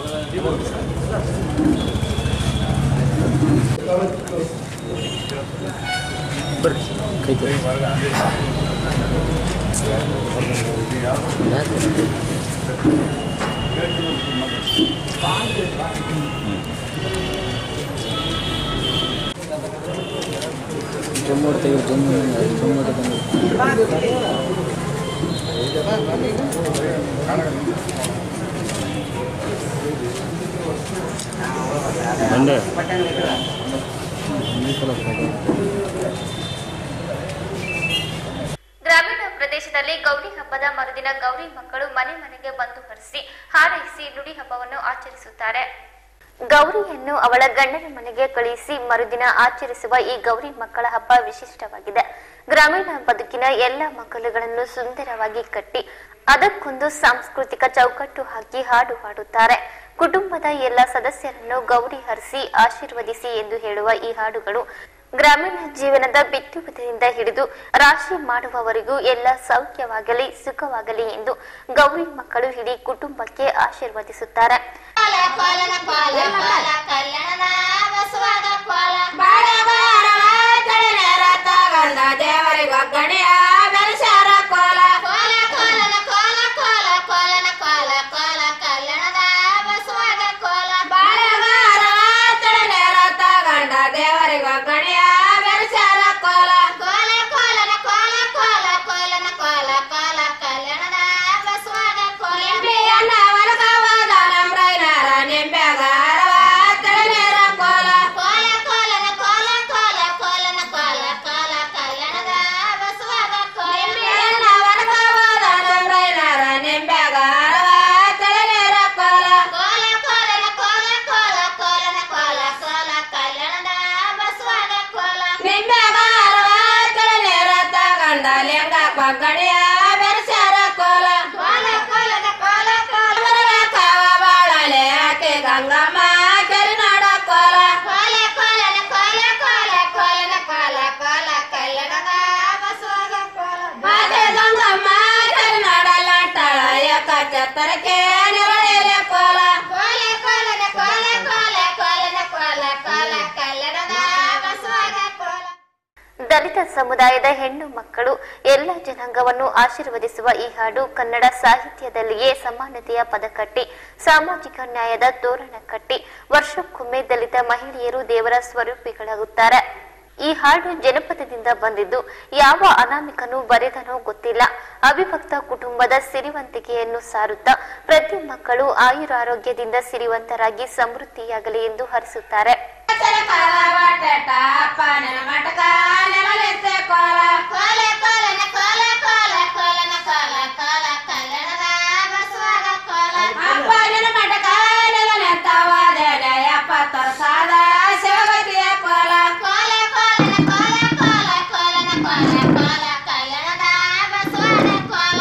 ಗ್ರಾಮೀಣ ಪ್ರದೇಶದಲ್ಲಿ ಗೌರಿ ಹಬ್ಬದ ಮರುದಿನ ಗೌರಿ ಮಕ್ಕಳು ಮನೆ ಮನೆಗೆ ಬಂದು ಹರಿಸಿ ಹಾರೈಸಿ ನುಡಿ ಹಬ್ಬವನ್ನು ಆಚರಿಸುತ್ತಾರೆ ಗೌರಿಯನ್ನು ಅವಳ ಗಂಡನ ಮನೆಗೆ ಕಳುಹಿಸಿ ಮರುದಿನ ಆಚರಿಸುವ ಈ ಗೌರಿ ಮಕ್ಕಳ ಹಬ್ಬ ವಿಶಿಷ್ಟವಾಗಿದೆ ಗ್ರಾಮೀಣ ಬದುಕಿನ ಎಲ್ಲ ಮಕ್ಕಳುಗಳನ್ನು ಸುಂದರವಾಗಿ ಕಟ್ಟಿ ಅದಕ್ಕೊಂದು ಸಾಂಸ್ಕೃತಿಕ ಚೌಕಟ್ಟು ಹಾಕಿ ಹಾಡು ಹಾಡುತ್ತಾರೆ ಕುಟುಂಬದ ಎಲ್ಲ ಸದಸ್ಯರನ್ನು ಗೌರಿ ಹರಿಸಿ ಆಶೀರ್ವದಿಸಿ ಎಂದು ಹೇಳುವ ಈ ಹಾಡುಗಳು ಗ್ರಾಮೀಣ ಜೀವನದ ಬಿತ್ತುವುದರಿಂದ ಹಿಡಿದು ರಾಶಿ ಮಾಡುವವರೆಗೂ ಎಲ್ಲ ಸೌಖ್ಯವಾಗಲಿ ಸುಖವಾಗಲಿ ಎಂದು ಗೌರಿ ಮಕ್ಕಳು ಇಡೀ ಕುಟುಂಬಕ್ಕೆ ಆಶೀರ್ವದಿಸುತ್ತಾರೆ ದೇವರಿಗೊಗ್ಗಣೆಯ ಬೆಳೆಸಾರ ಕೋಲ ಕೋಲ ಕೋಲನ ಕೋಲ ಕೋಲ ಕೋಲನ ಕೋಲ ಕೋಲ ಕಲ್ಯಾಣದ ಬಸವಾಗ ಕೋಲ ಬಾಳಗಾರ ತಳನೇರ ತಗಂಡ ದೇವರಿಗೊಗ್ಗಣೆಯ ಬೆಳೆಸಾರ ಕೋಲ ಕೋಲ ಕೋಲನ ಕೋಲ ಕೋಲ ಕೋಲನ ಕೋಲ ಕೋಲ ಕಲ್ಯಾಣದ ಬಸವಾಗ ಕೋಲ ನಿಂಬೆಯನ್ನ ಹೊಲಗವಾದ ನಮ್ರೈನಾರ ನಿಂಬೆಗಾರವ ತಳನೇರ ಕೋಲ ಕೋಲ ಕೋಲನ ಕೋಲ ಕೋಲ ಕೋಲನ ಕೋಲ ಕೋಲ ಕಲ್ಯಾಣದ ಬಸವಾಗ ಕೋಲ ನಿಂಬೆಯನ್ನ ಹೊಲಗವಾದ ನಮ್ರೈನಾರ ನಿಂಬೆಗಾರವ ತಳನೇರ ಕೋಲ ಕೋಲ ಕೋಲನ ಕೋಲ ಕೋಲ ಕೋಲನ ಕೋಲ ಕೋಲ ಕಲ್ಯಾಣದ ಬಸವಾಗ ಕೋಲ ನಿಂಬೆಗಾರವ ತಳನೇರ ತಗಂಡ ಲಿಂಗ ಕೊಗ್ಗಣಿಯ ಬೆರೆಸಾರ ಕೋಲ ಕೋಲ ಕೋಲನ ಕೋಲ ಕೋಲ ಕಾವ ಬಾಳಲೆ ಆಕೆ ಗಂಗಮ್ಮ ಕೆರಿನಾಡ ಕೋಲ ಕೋಲ ಕೋಲನ ಕೋಲ ಕೋಲ ಕೋಲನ ಕೋಲ ಕೋಲ ಕಲ್ಲಡದ ಬಸವಾಗ ಕೋಲ ಮಾತೆ ಗಂಗಮ್ಮ ಕೆರಿನಾಡ ಲಾಟಾಳ ಏಕ ಚತ್ತರಕ್ಕೆ ನೆರಳೇಲೆ ಕೋಲ ಕೋಲ ಕೋಲನ ಕೋಲ ಕೋಲ ಕೋಲನ ಕೋಲ ಕೋಲ ಕಲ್ಲಡದ ಬಸವಾಗ ಕೋಲ ದಲಿತ ಸಮುದಾಯದ ಹೆಣ್ಣು ಮಕ್ಕಳು ಎಲ್ಲ ಜನಾಂಗವನ್ನು ಆಶೀರ್ವದಿಸುವ ಈ ಹಾಡು ಕನ್ನಡ ಸಾಹಿತ್ಯದಲ್ಲಿಯೇ ಸಮಾನತೆಯ ಪದ ಕಟ್ಟಿ ಸಾಮಾಜಿಕ ನ್ಯಾಯದ ತೋರಣ ಕಟ್ಟಿ ವರ್ಷಕ್ಕೊಮ್ಮೆ ದಲಿತ ಮಹಿಳೆಯರು ದೇವರ ಸ್ವರೂಪಿಗಳಾಗುತ್ತಾರೆ ಈ ಹಾಡು ಜನಪದದಿಂದ ಬಂದಿದ್ದು ಯಾವ ಅನಾಮಿಕನು ಬರೆದನೋ ಗೊತ್ತಿಲ್ಲ ಅವಿಭಕ್ತ ಕುಟುಂಬದ ಸಿರಿವಂತಿಕೆಯನ್ನು ಸಾರುತ್ತಾ ಪ್ರತಿ ಮಕ್ಕಳು ಆಯುರಾರೋಗ್ಯದಿಂದ ಸಿರಿವಂತರಾಗಿ ಸಮೃದ್ಧಿಯಾಗಲಿ ಎಂದು ಹರಿಸುತ್ತಾರೆ ಚರಕಾಲ ಬಾಟಟ ಅಪ್ಪನ ಮಟಕ ನೆಲಲೆತ್ತೆ ಕೋಲ ಕೋಲ ಕೋಲನ ಕೋಲ ಕೋಲ ಕೋಲನ ಕೋಲ ಕೋಲ ಕಲ್ಲಣದ ಬಸವಾಗ ಕೋಲ ಅಪ್ಪನ ಮಟಕ ನೆಲನೆತ್ತವಾದೆಲೆ ಎಪ್ಪತ್ತರ ಸಾದ ಶಿವಗತಿಯ ಕೋಲ ಕೋಲ ಕೋಲನ ಕೋಲ ಕೋಲ ಕೋಲನ ಕೋಲ ಕೋಲ ಕಲ್ಲಣದ ಬಸವಾಗ ಕೋಲ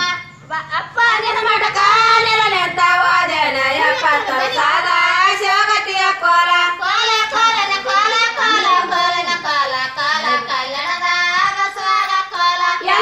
ಅಪ್ಪನ ಮಟಕ ನೆಲನೆತ್ತವಾದೆಲೆ ಎಪ್ಪತ್ತರ ಸಾದ ಶಿವಗತಿಯ ಕೋಲ ಕೋಲ ಕೋಲನ ಕೋಲ ಕೋಲ ಕೋಲನ ಕೋಲ ಕೋಲ ಕಲ್ಲಣದ ಬಸವಾಗ ಕೋಲ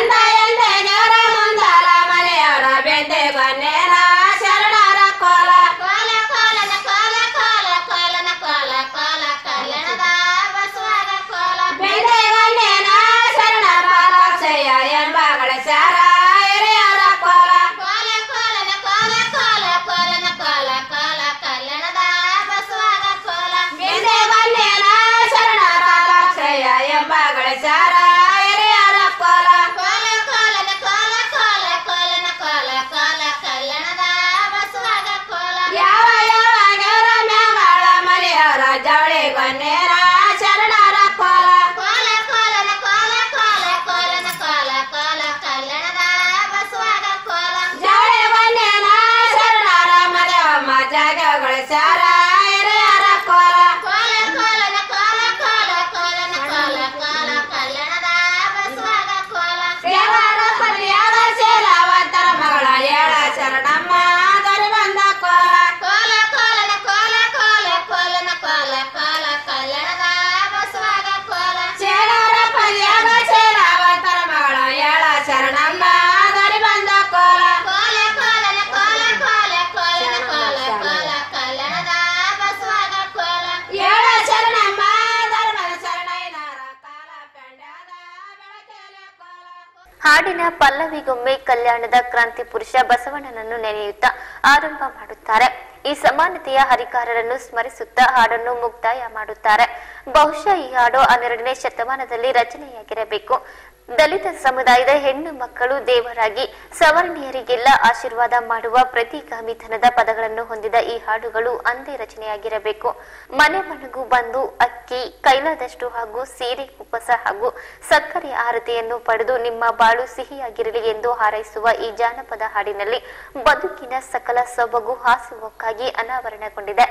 ಪಲ್ಲವಿಗೊಮ್ಮೆ ಕಲ್ಯಾಣದ ಕ್ರಾಂತಿ ಪುರುಷ ಬಸವಣ್ಣನನ್ನು ನೆನೆಯುತ್ತಾ ಆರಂಭ ಮಾಡುತ್ತಾರೆ ಈ ಸಮಾನತೆಯ ಹರಿಕಾರರನ್ನು ಸ್ಮರಿಸುತ್ತಾ ಹಾಡನ್ನು ಮುಕ್ತಾಯ ಮಾಡುತ್ತಾರೆ ಬಹುಶಃ ಈ ಹಾಡು ಹನ್ನೆರಡನೇ ಶತಮಾನದಲ್ಲಿ ರಚನೆಯಾಗಿರಬೇಕು ದಲಿತ ಸಮುದಾಯದ ಹೆಣ್ಣು ಮಕ್ಕಳು ದೇವರಾಗಿ ಸವರ್ಣೀಯರಿಗೆಲ್ಲ ಆಶೀರ್ವಾದ ಮಾಡುವ ಪ್ರತಿಗಾಮಿತನದ ಪದಗಳನ್ನು ಹೊಂದಿದ ಈ ಹಾಡುಗಳು ಅಂದೇ ರಚನೆಯಾಗಿರಬೇಕು ಮನೆ ಮನೆಗೂ ಬಂದು ಅಕ್ಕಿ ಕೈಲಾದಷ್ಟು ಹಾಗೂ ಸೀರೆ ಕುಪ್ಪಸ ಹಾಗೂ ಸಕ್ಕರೆ ಆರತಿಯನ್ನು ಪಡೆದು ನಿಮ್ಮ ಬಾಳು ಸಿಹಿಯಾಗಿರಲಿ ಎಂದು ಹಾರೈಸುವ ಈ ಜಾನಪದ ಹಾಡಿನಲ್ಲಿ ಬದುಕಿನ ಸಕಲ ಸೊಬಗು ಹಾಸುವಕ್ಕಾಗಿ ಅನಾವರಣಗೊಂಡಿದೆ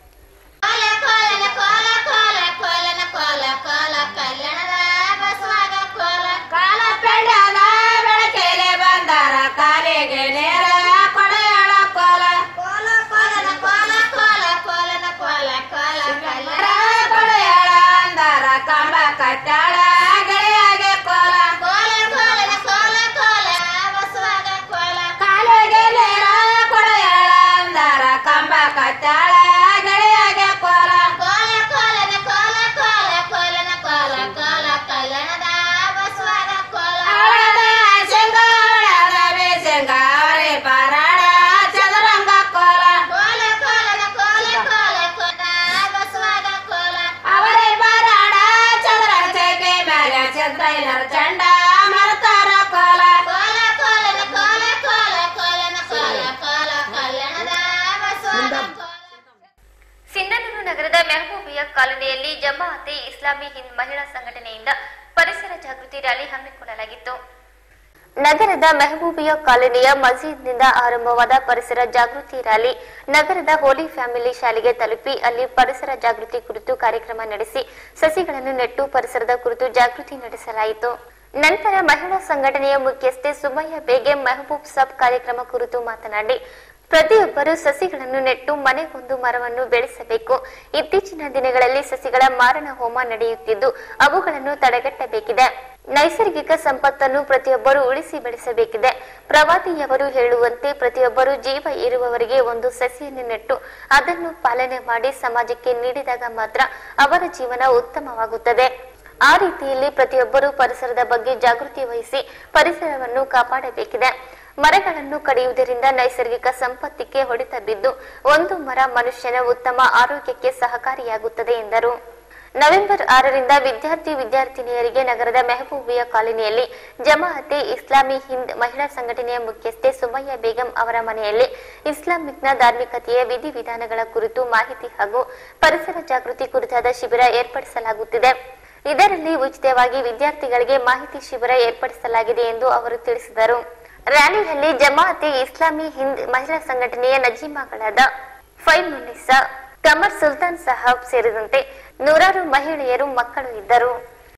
ಕೋಲ ಕೋಲನ ಕೋಲ ಕೋಲ ಕೋಲನ ಕೋಲ ಕೋಲ ಕಲ್ಯಾಣದ ಬಸವಾಗ ಕೋಲ ಕಾಲ ಪೆಂಡದ ಬೆಳಕೆಲೆ ಬಂದಾರ ಕಾಲಿಗೆ ನೇರ ಕೊಡೆಯಳ ಕೋಲ ಕೋಲ ಕೋಲನ ಕೋಲ ಕೋಲ ಕೋಲನ ಕೋಲ ಕೋಲ ಕಲ್ಯಾಣ ಕೊಡೆಯಳ ಅಂದಾರ ಕಂಬ ಕಟ್ಟಾಳ ಗೆಳೆಯಾಗೆ ಕೋಲ ಕೋಲ ಕೋಲನ ಕೋಲ ಕೋಲ ಬಸವಾಗ ಕೋಲ ಕಾಲಿಗೆ ನೇರ ಕೊಡೆಯಳ ಅಂದಾರ ಕಂಬ ಕಟ್ಟಾಳ ಗೆಳೆಯಾಗೆ ಕೋಲ ಕೋಲ ಕೋಲನ ಕೋಲ ಕೋಲ ಕೋಲನ ಕೋಲ ಕೋಲ ಕಲ್ಯಾಣದ ಬಸವಾಗ ಕೋಲ ಅವಳದ ಶೃಂಗಾರದ ಬೇಸಂಗಾವರೆ ಪಾರಾಡ ಚದುರಂಗ ಕೋಲ ಕೋಲ ಕೋಲನ ಕೋಲ ಕೋಲ ಕೋಲ ಬಸವಾಗ ಕೋಲ ಅವರೇ ಪಾರಾಡ ಚದುರ ಚೈಕೆ ಮೇಲೆ ಚಂದ್ರೈನರ ಚಂಡ ಮರತಾರ ಕೋಲ ಕೋಲ ಕೋಲನ ಕೋಲ ಕೋಲ ಕೋಲನ ಕೋಲ ಕೋಲ ಕಲ್ಯಾಣದ ಬಸವಾಗ ಕೋಲ ಸಿಂಧನೂರು ನಗರದ ಮೆಹಬೂಬಿಯ ಕಾಲೋನಿಯಲ್ಲಿ ಜಮಾಅತೆ ಇಸ್ಲಾಮಿ ಹಿಂದ್ ಮಹಿಳಾ ಸಂಘಟನೆಯಿಂದ ಪರಿಸರ ಜಾಗೃತಿ ರ್ಯಾಲಿ ಹಮ್ಮಿಕೊಳ್ಳಲಾಗಿತ್ತು ನಗರದ ಮೆಹಬೂಬಿಯ ಕಾಲೋನಿಯ ಮಸೀದ್ನಿಂದ ಆರಂಭವಾದ ಪರಿಸರ ಜಾಗೃತಿ ರ್ಯಾಲಿ ನಗರದ ಹೋಲಿ ಫ್ಯಾಮಿಲಿ ಶಾಲೆಗೆ ತಲುಪಿ ಅಲ್ಲಿ ಪರಿಸರ ಜಾಗೃತಿ ಕುರಿತು ಕಾರ್ಯಕ್ರಮ ನಡೆಸಿ ಸಸಿಗಳನ್ನು ನೆಟ್ಟು ಪರಿಸರದ ಕುರಿತು ಜಾಗೃತಿ ನಡೆಸಲಾಯಿತು ನಂತರ ಮಹಿಳಾ ಸಂಘಟನೆಯ ಮುಖ್ಯಸ್ಥೆ ಸುಮಯ್ಯ ಬೇಗೆ ಮೆಹಬೂಬ್ ಸಬ್ ಕಾರ್ಯಕ್ರಮ ಕುರಿತು ಮಾತನಾಡಿ ಪ್ರತಿಯೊಬ್ಬರು ಸಸಿಗಳನ್ನು ನೆಟ್ಟು ಮನೆಗೊಂದು ಮರವನ್ನು ಬೆಳೆಸಬೇಕು ಇತ್ತೀಚಿನ ದಿನಗಳಲ್ಲಿ ಸಸಿಗಳ ಮಾರಣ ಹೋಮ ನಡೆಯುತ್ತಿದ್ದು ಅವುಗಳನ್ನು ತಡೆಗಟ್ಟಬೇಕಿದೆ ನೈಸರ್ಗಿಕ ಸಂಪತ್ತನ್ನು ಪ್ರತಿಯೊಬ್ಬರು ಉಳಿಸಿ ಬೆಳೆಸಬೇಕಿದೆ ಪ್ರವಾದಿಯವರು ಹೇಳುವಂತೆ ಪ್ರತಿಯೊಬ್ಬರು ಜೀವ ಇರುವವರಿಗೆ ಒಂದು ಸಸಿಯನ್ನು ನೆಟ್ಟು ಅದನ್ನು ಪಾಲನೆ ಮಾಡಿ ಸಮಾಜಕ್ಕೆ ನೀಡಿದಾಗ ಮಾತ್ರ ಅವರ ಜೀವನ ಉತ್ತಮವಾಗುತ್ತದೆ ಆ ರೀತಿಯಲ್ಲಿ ಪ್ರತಿಯೊಬ್ಬರು ಪರಿಸರದ ಬಗ್ಗೆ ಜಾಗೃತಿ ವಹಿಸಿ ಪರಿಸರವನ್ನು ಕಾಪಾಡಬೇಕಿದೆ ಮರಗಳನ್ನು ಕಡಿಯುವುದರಿಂದ ನೈಸರ್ಗಿಕ ಸಂಪತ್ತಿಗೆ ಹೊಡೆತ ಬಿದ್ದು ಒಂದು ಮರ ಮನುಷ್ಯನ ಉತ್ತಮ ಆರೋಗ್ಯಕ್ಕೆ ಸಹಕಾರಿಯಾಗುತ್ತದೆ ಎಂದರು ನವೆಂಬರ್ ಆರರಿಂದ ವಿದ್ಯಾರ್ಥಿ ವಿದ್ಯಾರ್ಥಿನಿಯರಿಗೆ ನಗರದ ಮೆಹಬೂಬಿಯ ಕಾಲೋನಿಯಲ್ಲಿ ಜಮಾಅತೆ ಇಸ್ಲಾಮಿ ಹಿಂದ್ ಮಹಿಳಾ ಸಂಘಟನೆಯ ಮುಖ್ಯಸ್ಥೆ ಸುಮಯ್ಯ ಬೇಗಂ ಅವರ ಮನೆಯಲ್ಲಿ ಇಸ್ಲಾಮಿಕ್ನ ಧಾರ್ಮಿಕತೆಯ ವಿಧಿವಿಧಾನಗಳ ಕುರಿತು ಮಾಹಿತಿ ಹಾಗೂ ಪರಿಸರ ಜಾಗೃತಿ ಕುರಿತಾದ ಶಿಬಿರ ಏರ್ಪಡಿಸಲಾಗುತ್ತಿದೆ ಇದರಲ್ಲಿ ಉಚಿತವಾಗಿ ವಿದ್ಯಾರ್ಥಿಗಳಿಗೆ ಮಾಹಿತಿ ಶಿಬಿರ ಏರ್ಪಡಿಸಲಾಗಿದೆ ಎಂದು ಅವರು ತಿಳಿಸಿದರು ರ್ಯಾಲಿಯಲ್ಲಿ ಜಮಾಅತೆ ಇಸ್ಲಾಮಿ ಹಿಂದ್ ಮಹಿಳಾ ಸಂಘಟನೆಯ ನಜೀಮಾಗಳಾದ ಫೈಮುನಿಸಾ ಕಮರ್ ಸುಲ್ತಾನ್ ಸಾಹಬ್ ಸೇರಿದಂತೆ ನೂರಾರು ಮಹಿಳೆಯರು ಮಕ್ಕಳು ಇದ್ದರು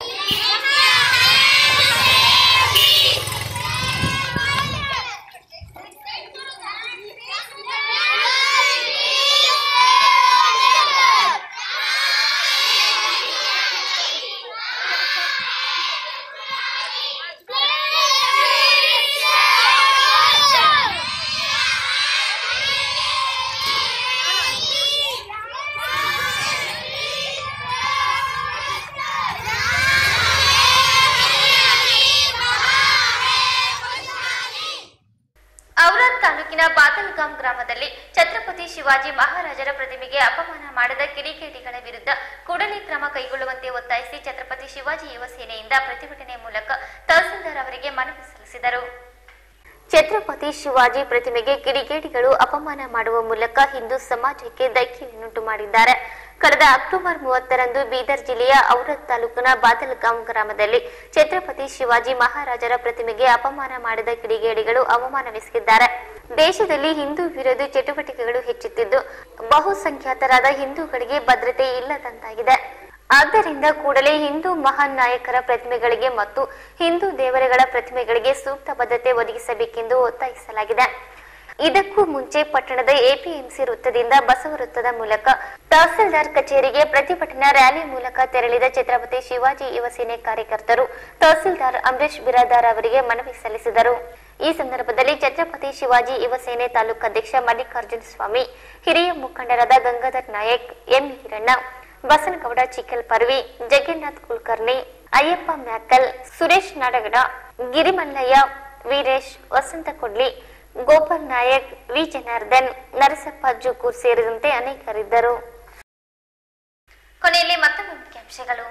ಔರಾದ್ ತಾಲೂಕಿನ ಬಾದಲ್ಗಾಂ ಗ್ರಾಮದಲ್ಲಿ ಛತ್ರಪತಿ ಶಿವಾಜಿ ಮಹಾರಾಜರ ಪ್ರತಿಮೆಗೆ ಅಪಮಾನ ಮಾಡಿದ ಕಿಡಿಗೇಡಿಗಳ ವಿರುದ್ಧ ಕೂಡಲೇ ಕ್ರಮ ಕೈಗೊಳ್ಳುವಂತೆ ಒತ್ತಾಯಿಸಿ ಛತ್ರಪತಿ ಶಿವಾಜಿ ಯುವ ಸೇನೆಯಿಂದ ಪ್ರತಿಭಟನೆ ಮೂಲಕ ತಹಸೀಲ್ದಾರ್ ಅವರಿಗೆ ಮನವಿ ಸಲ್ಲಿಸಿದರು ಛತ್ರಪತಿ ಶಿವಾಜಿ ಪ್ರತಿಮೆಗೆ ಕಿಡಿಗೇಡಿಗಳು ಅಪಮಾನ ಮಾಡುವ ಮೂಲಕ ಹಿಂದೂ ಸಮಾಜಕ್ಕೆ ಧೈರ್ಯವನ್ನುಂಟು ಮಾಡಿದ್ದಾರೆ ಕಳೆದ ಅಕ್ಟೋಬರ್ ಮೂವತ್ತರಂದು ಬೀದರ್ ಜಿಲ್ಲೆಯ ಔರದ್ ತಾಲೂಕಿನ ಬಾದಲ್ಗಾಂ ಗ್ರಾಮದಲ್ಲಿ ಛತ್ರಪತಿ ಶಿವಾಜಿ ಮಹಾರಾಜರ ಪ್ರತಿಮೆಗೆ ಅಪಮಾನ ಮಾಡಿದ ಕಿಡಿಗೇಡಿಗಳು ಅವಮಾನವೆಸಗಿದ್ದಾರೆ ದೇಶದಲ್ಲಿ ಹಿಂದೂ ವಿರೋಧಿ ಚಟುವಟಿಕೆಗಳು ಹೆಚ್ಚುತ್ತಿದ್ದು ಬಹುಸಂಖ್ಯಾತರಾದ ಹಿಂದೂಗಳಿಗೆ ಭದ್ರತೆ ಇಲ್ಲದಂತಾಗಿದೆ ಆದ್ದರಿಂದ ಕೂಡಲೇ ಹಿಂದೂ ಮಹಾನ್ ನಾಯಕರ ಪ್ರತಿಮೆಗಳಿಗೆ ಮತ್ತು ಹಿಂದೂ ದೇವರುಗಳ ಪ್ರತಿಮೆಗಳಿಗೆ ಸೂಕ್ತ ಭದ್ರತೆ ಒದಗಿಸಬೇಕೆಂದು ಒತ್ತಾಯಿಸಲಾಗಿದೆ ಇದಕ್ಕೂ ಮುಂಚೆ ಪಟ್ಟಣದ ಎಪಿಎಂಸಿ ವೃತ್ತದಿಂದ ಬಸವ ವೃತ್ತದ ಮೂಲಕ ತಹಸೀಲ್ದಾರ್ ಕಚೇರಿಗೆ ಪ್ರತಿಭಟನಾ ರ್ಯಾಲಿ ಮೂಲಕ ತೆರಳಿದ ಛತ್ರಪತಿ ಶಿವಾಜಿ ಯುವ ಸೇನೆ ಕಾರ್ಯಕರ್ತರು ತಹಸೀಲ್ದಾರ್ ಅಂಬರೀಶ್ ಬಿರಾದಾರ್ ಅವರಿಗೆ ಮನವಿ ಸಲ್ಲಿಸಿದರು ಈ ಸಂದರ್ಭದಲ್ಲಿ ಛತ್ರಪತಿ ಶಿವಾಜಿ ಯುವ ಸೇನೆ ತಾಲೂಕು ಅಧ್ಯಕ್ಷ ಮಲ್ಲಿಕಾರ್ಜುನ ಸ್ವಾಮಿ ಹಿರಿಯ ಮುಖಂಡರಾದ ಗಂಗಾಧರ್ ನಾಯಕ್ ಎಂ ಹಿರಣ್ಣ ಬಸನಗೌಡ ಚಿಕ್ಕಲ್ ಪರ್ವಿ ಜಗನ್ನಾಥ್ ಕುಲಕರ್ಣಿ ಅಯ್ಯಪ್ಪ ಮ್ಯಾಕಲ್ ಸುರೇಶ್ ನಾಡಗಡ ಗಿರಿಮಲ್ಲಯ್ಯ ವೀರೇಶ್ ವಸಂತ ಕೊಡ್ಲಿ ಗೋಪಾಲ್ ನಾಯಕ್ ವಿ ಜನಾರ್ದನ್ ನರಸಪ್ಪ ಜುಕೂರ್ ಸೇರಿದಂತೆ ಅನೇಕರಿದ್ದರು ಕೊನೆಯಲ್ಲಿ ಮತ್ತೊಮ್ಮೆ ಮುಖ್ಯಾಂಶಗಳು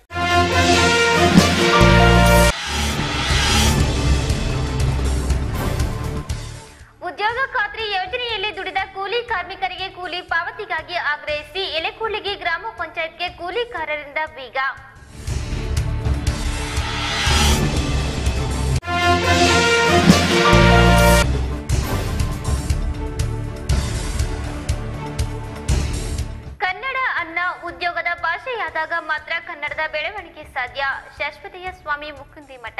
ಉದ್ಯೋಗ ಖಾತ್ರಿ ಯೋಜನೆಯಲ್ಲಿ ದುಡಿದ ಕೂಲಿ ಕಾರ್ಮಿಕರಿಗೆ ಕೂಲಿ ಪಾವತಿಗಾಗಿ ಆಗ್ರಹಿಸಿ ಎಲೆಕೂಲಿಗೆ ಗ್ರಾಮ ಪಂಚಾಯತ್ಗೆ ಕೂಲಿಕಾರರಿಂದ ಬೀಗ ಕನ್ನಡ ಅನ್ನ ಉದ್ಯೋಗದ ಭಾಷೆಯಾದಾಗ ಮಾತ್ರ ಕನ್ನಡದ ಬೆಳವಣಿಗೆ ಸಾಧ್ಯ ಶಾಶ್ವತೆಯ ಸ್ವಾಮಿ ಮುಕುಂದಿ ಮಠ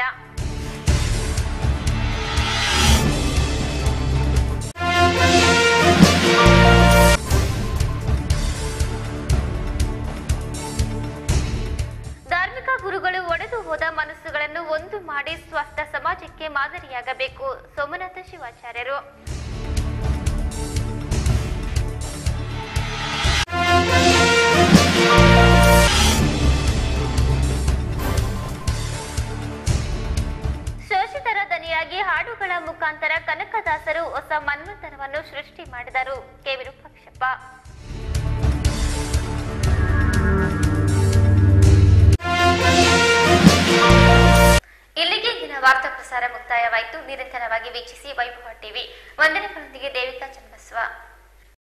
ಧಾರ್ಮಿಕ ಗುರುಗಳು ಒಡೆದು ಹೋದ ಮನಸ್ಸುಗಳನ್ನು ಒಂದು ಮಾಡಿ ಸ್ವಸ್ಥ ಸಮಾಜಕ್ಕೆ ಮಾದರಿಯಾಗಬೇಕು ಸೋಮನಾಥ ಶಿವಾಚಾರ್ಯರು ಶೋಷಿತರ ದನಿಯಾಗಿ ಹಾಡುಗಳ ಮುಖಾಂತರ ಕನಕದಾಸರು ಹೊಸ ಮನ್ವಂತರವನ್ನು ಸೃಷ್ಟಿ ಮಾಡಿದರು ಕೆ ವಿರೂಪಾಕ್ಷಪ್ಪ ಇಲ್ಲಿಗೆ ದಿನ ವಾರ್ತಾ ಪ್ರಸಾರ ಮುಕ್ತಾಯವಾಯಿತು ನಿರಂತರವಾಗಿ ವೀಕ್ಷಿಸಿ ವೈಭವ ಟಿವಿ ವಂದನೆಗಳೊಂದಿಗೆ ದೇವಿಕಾ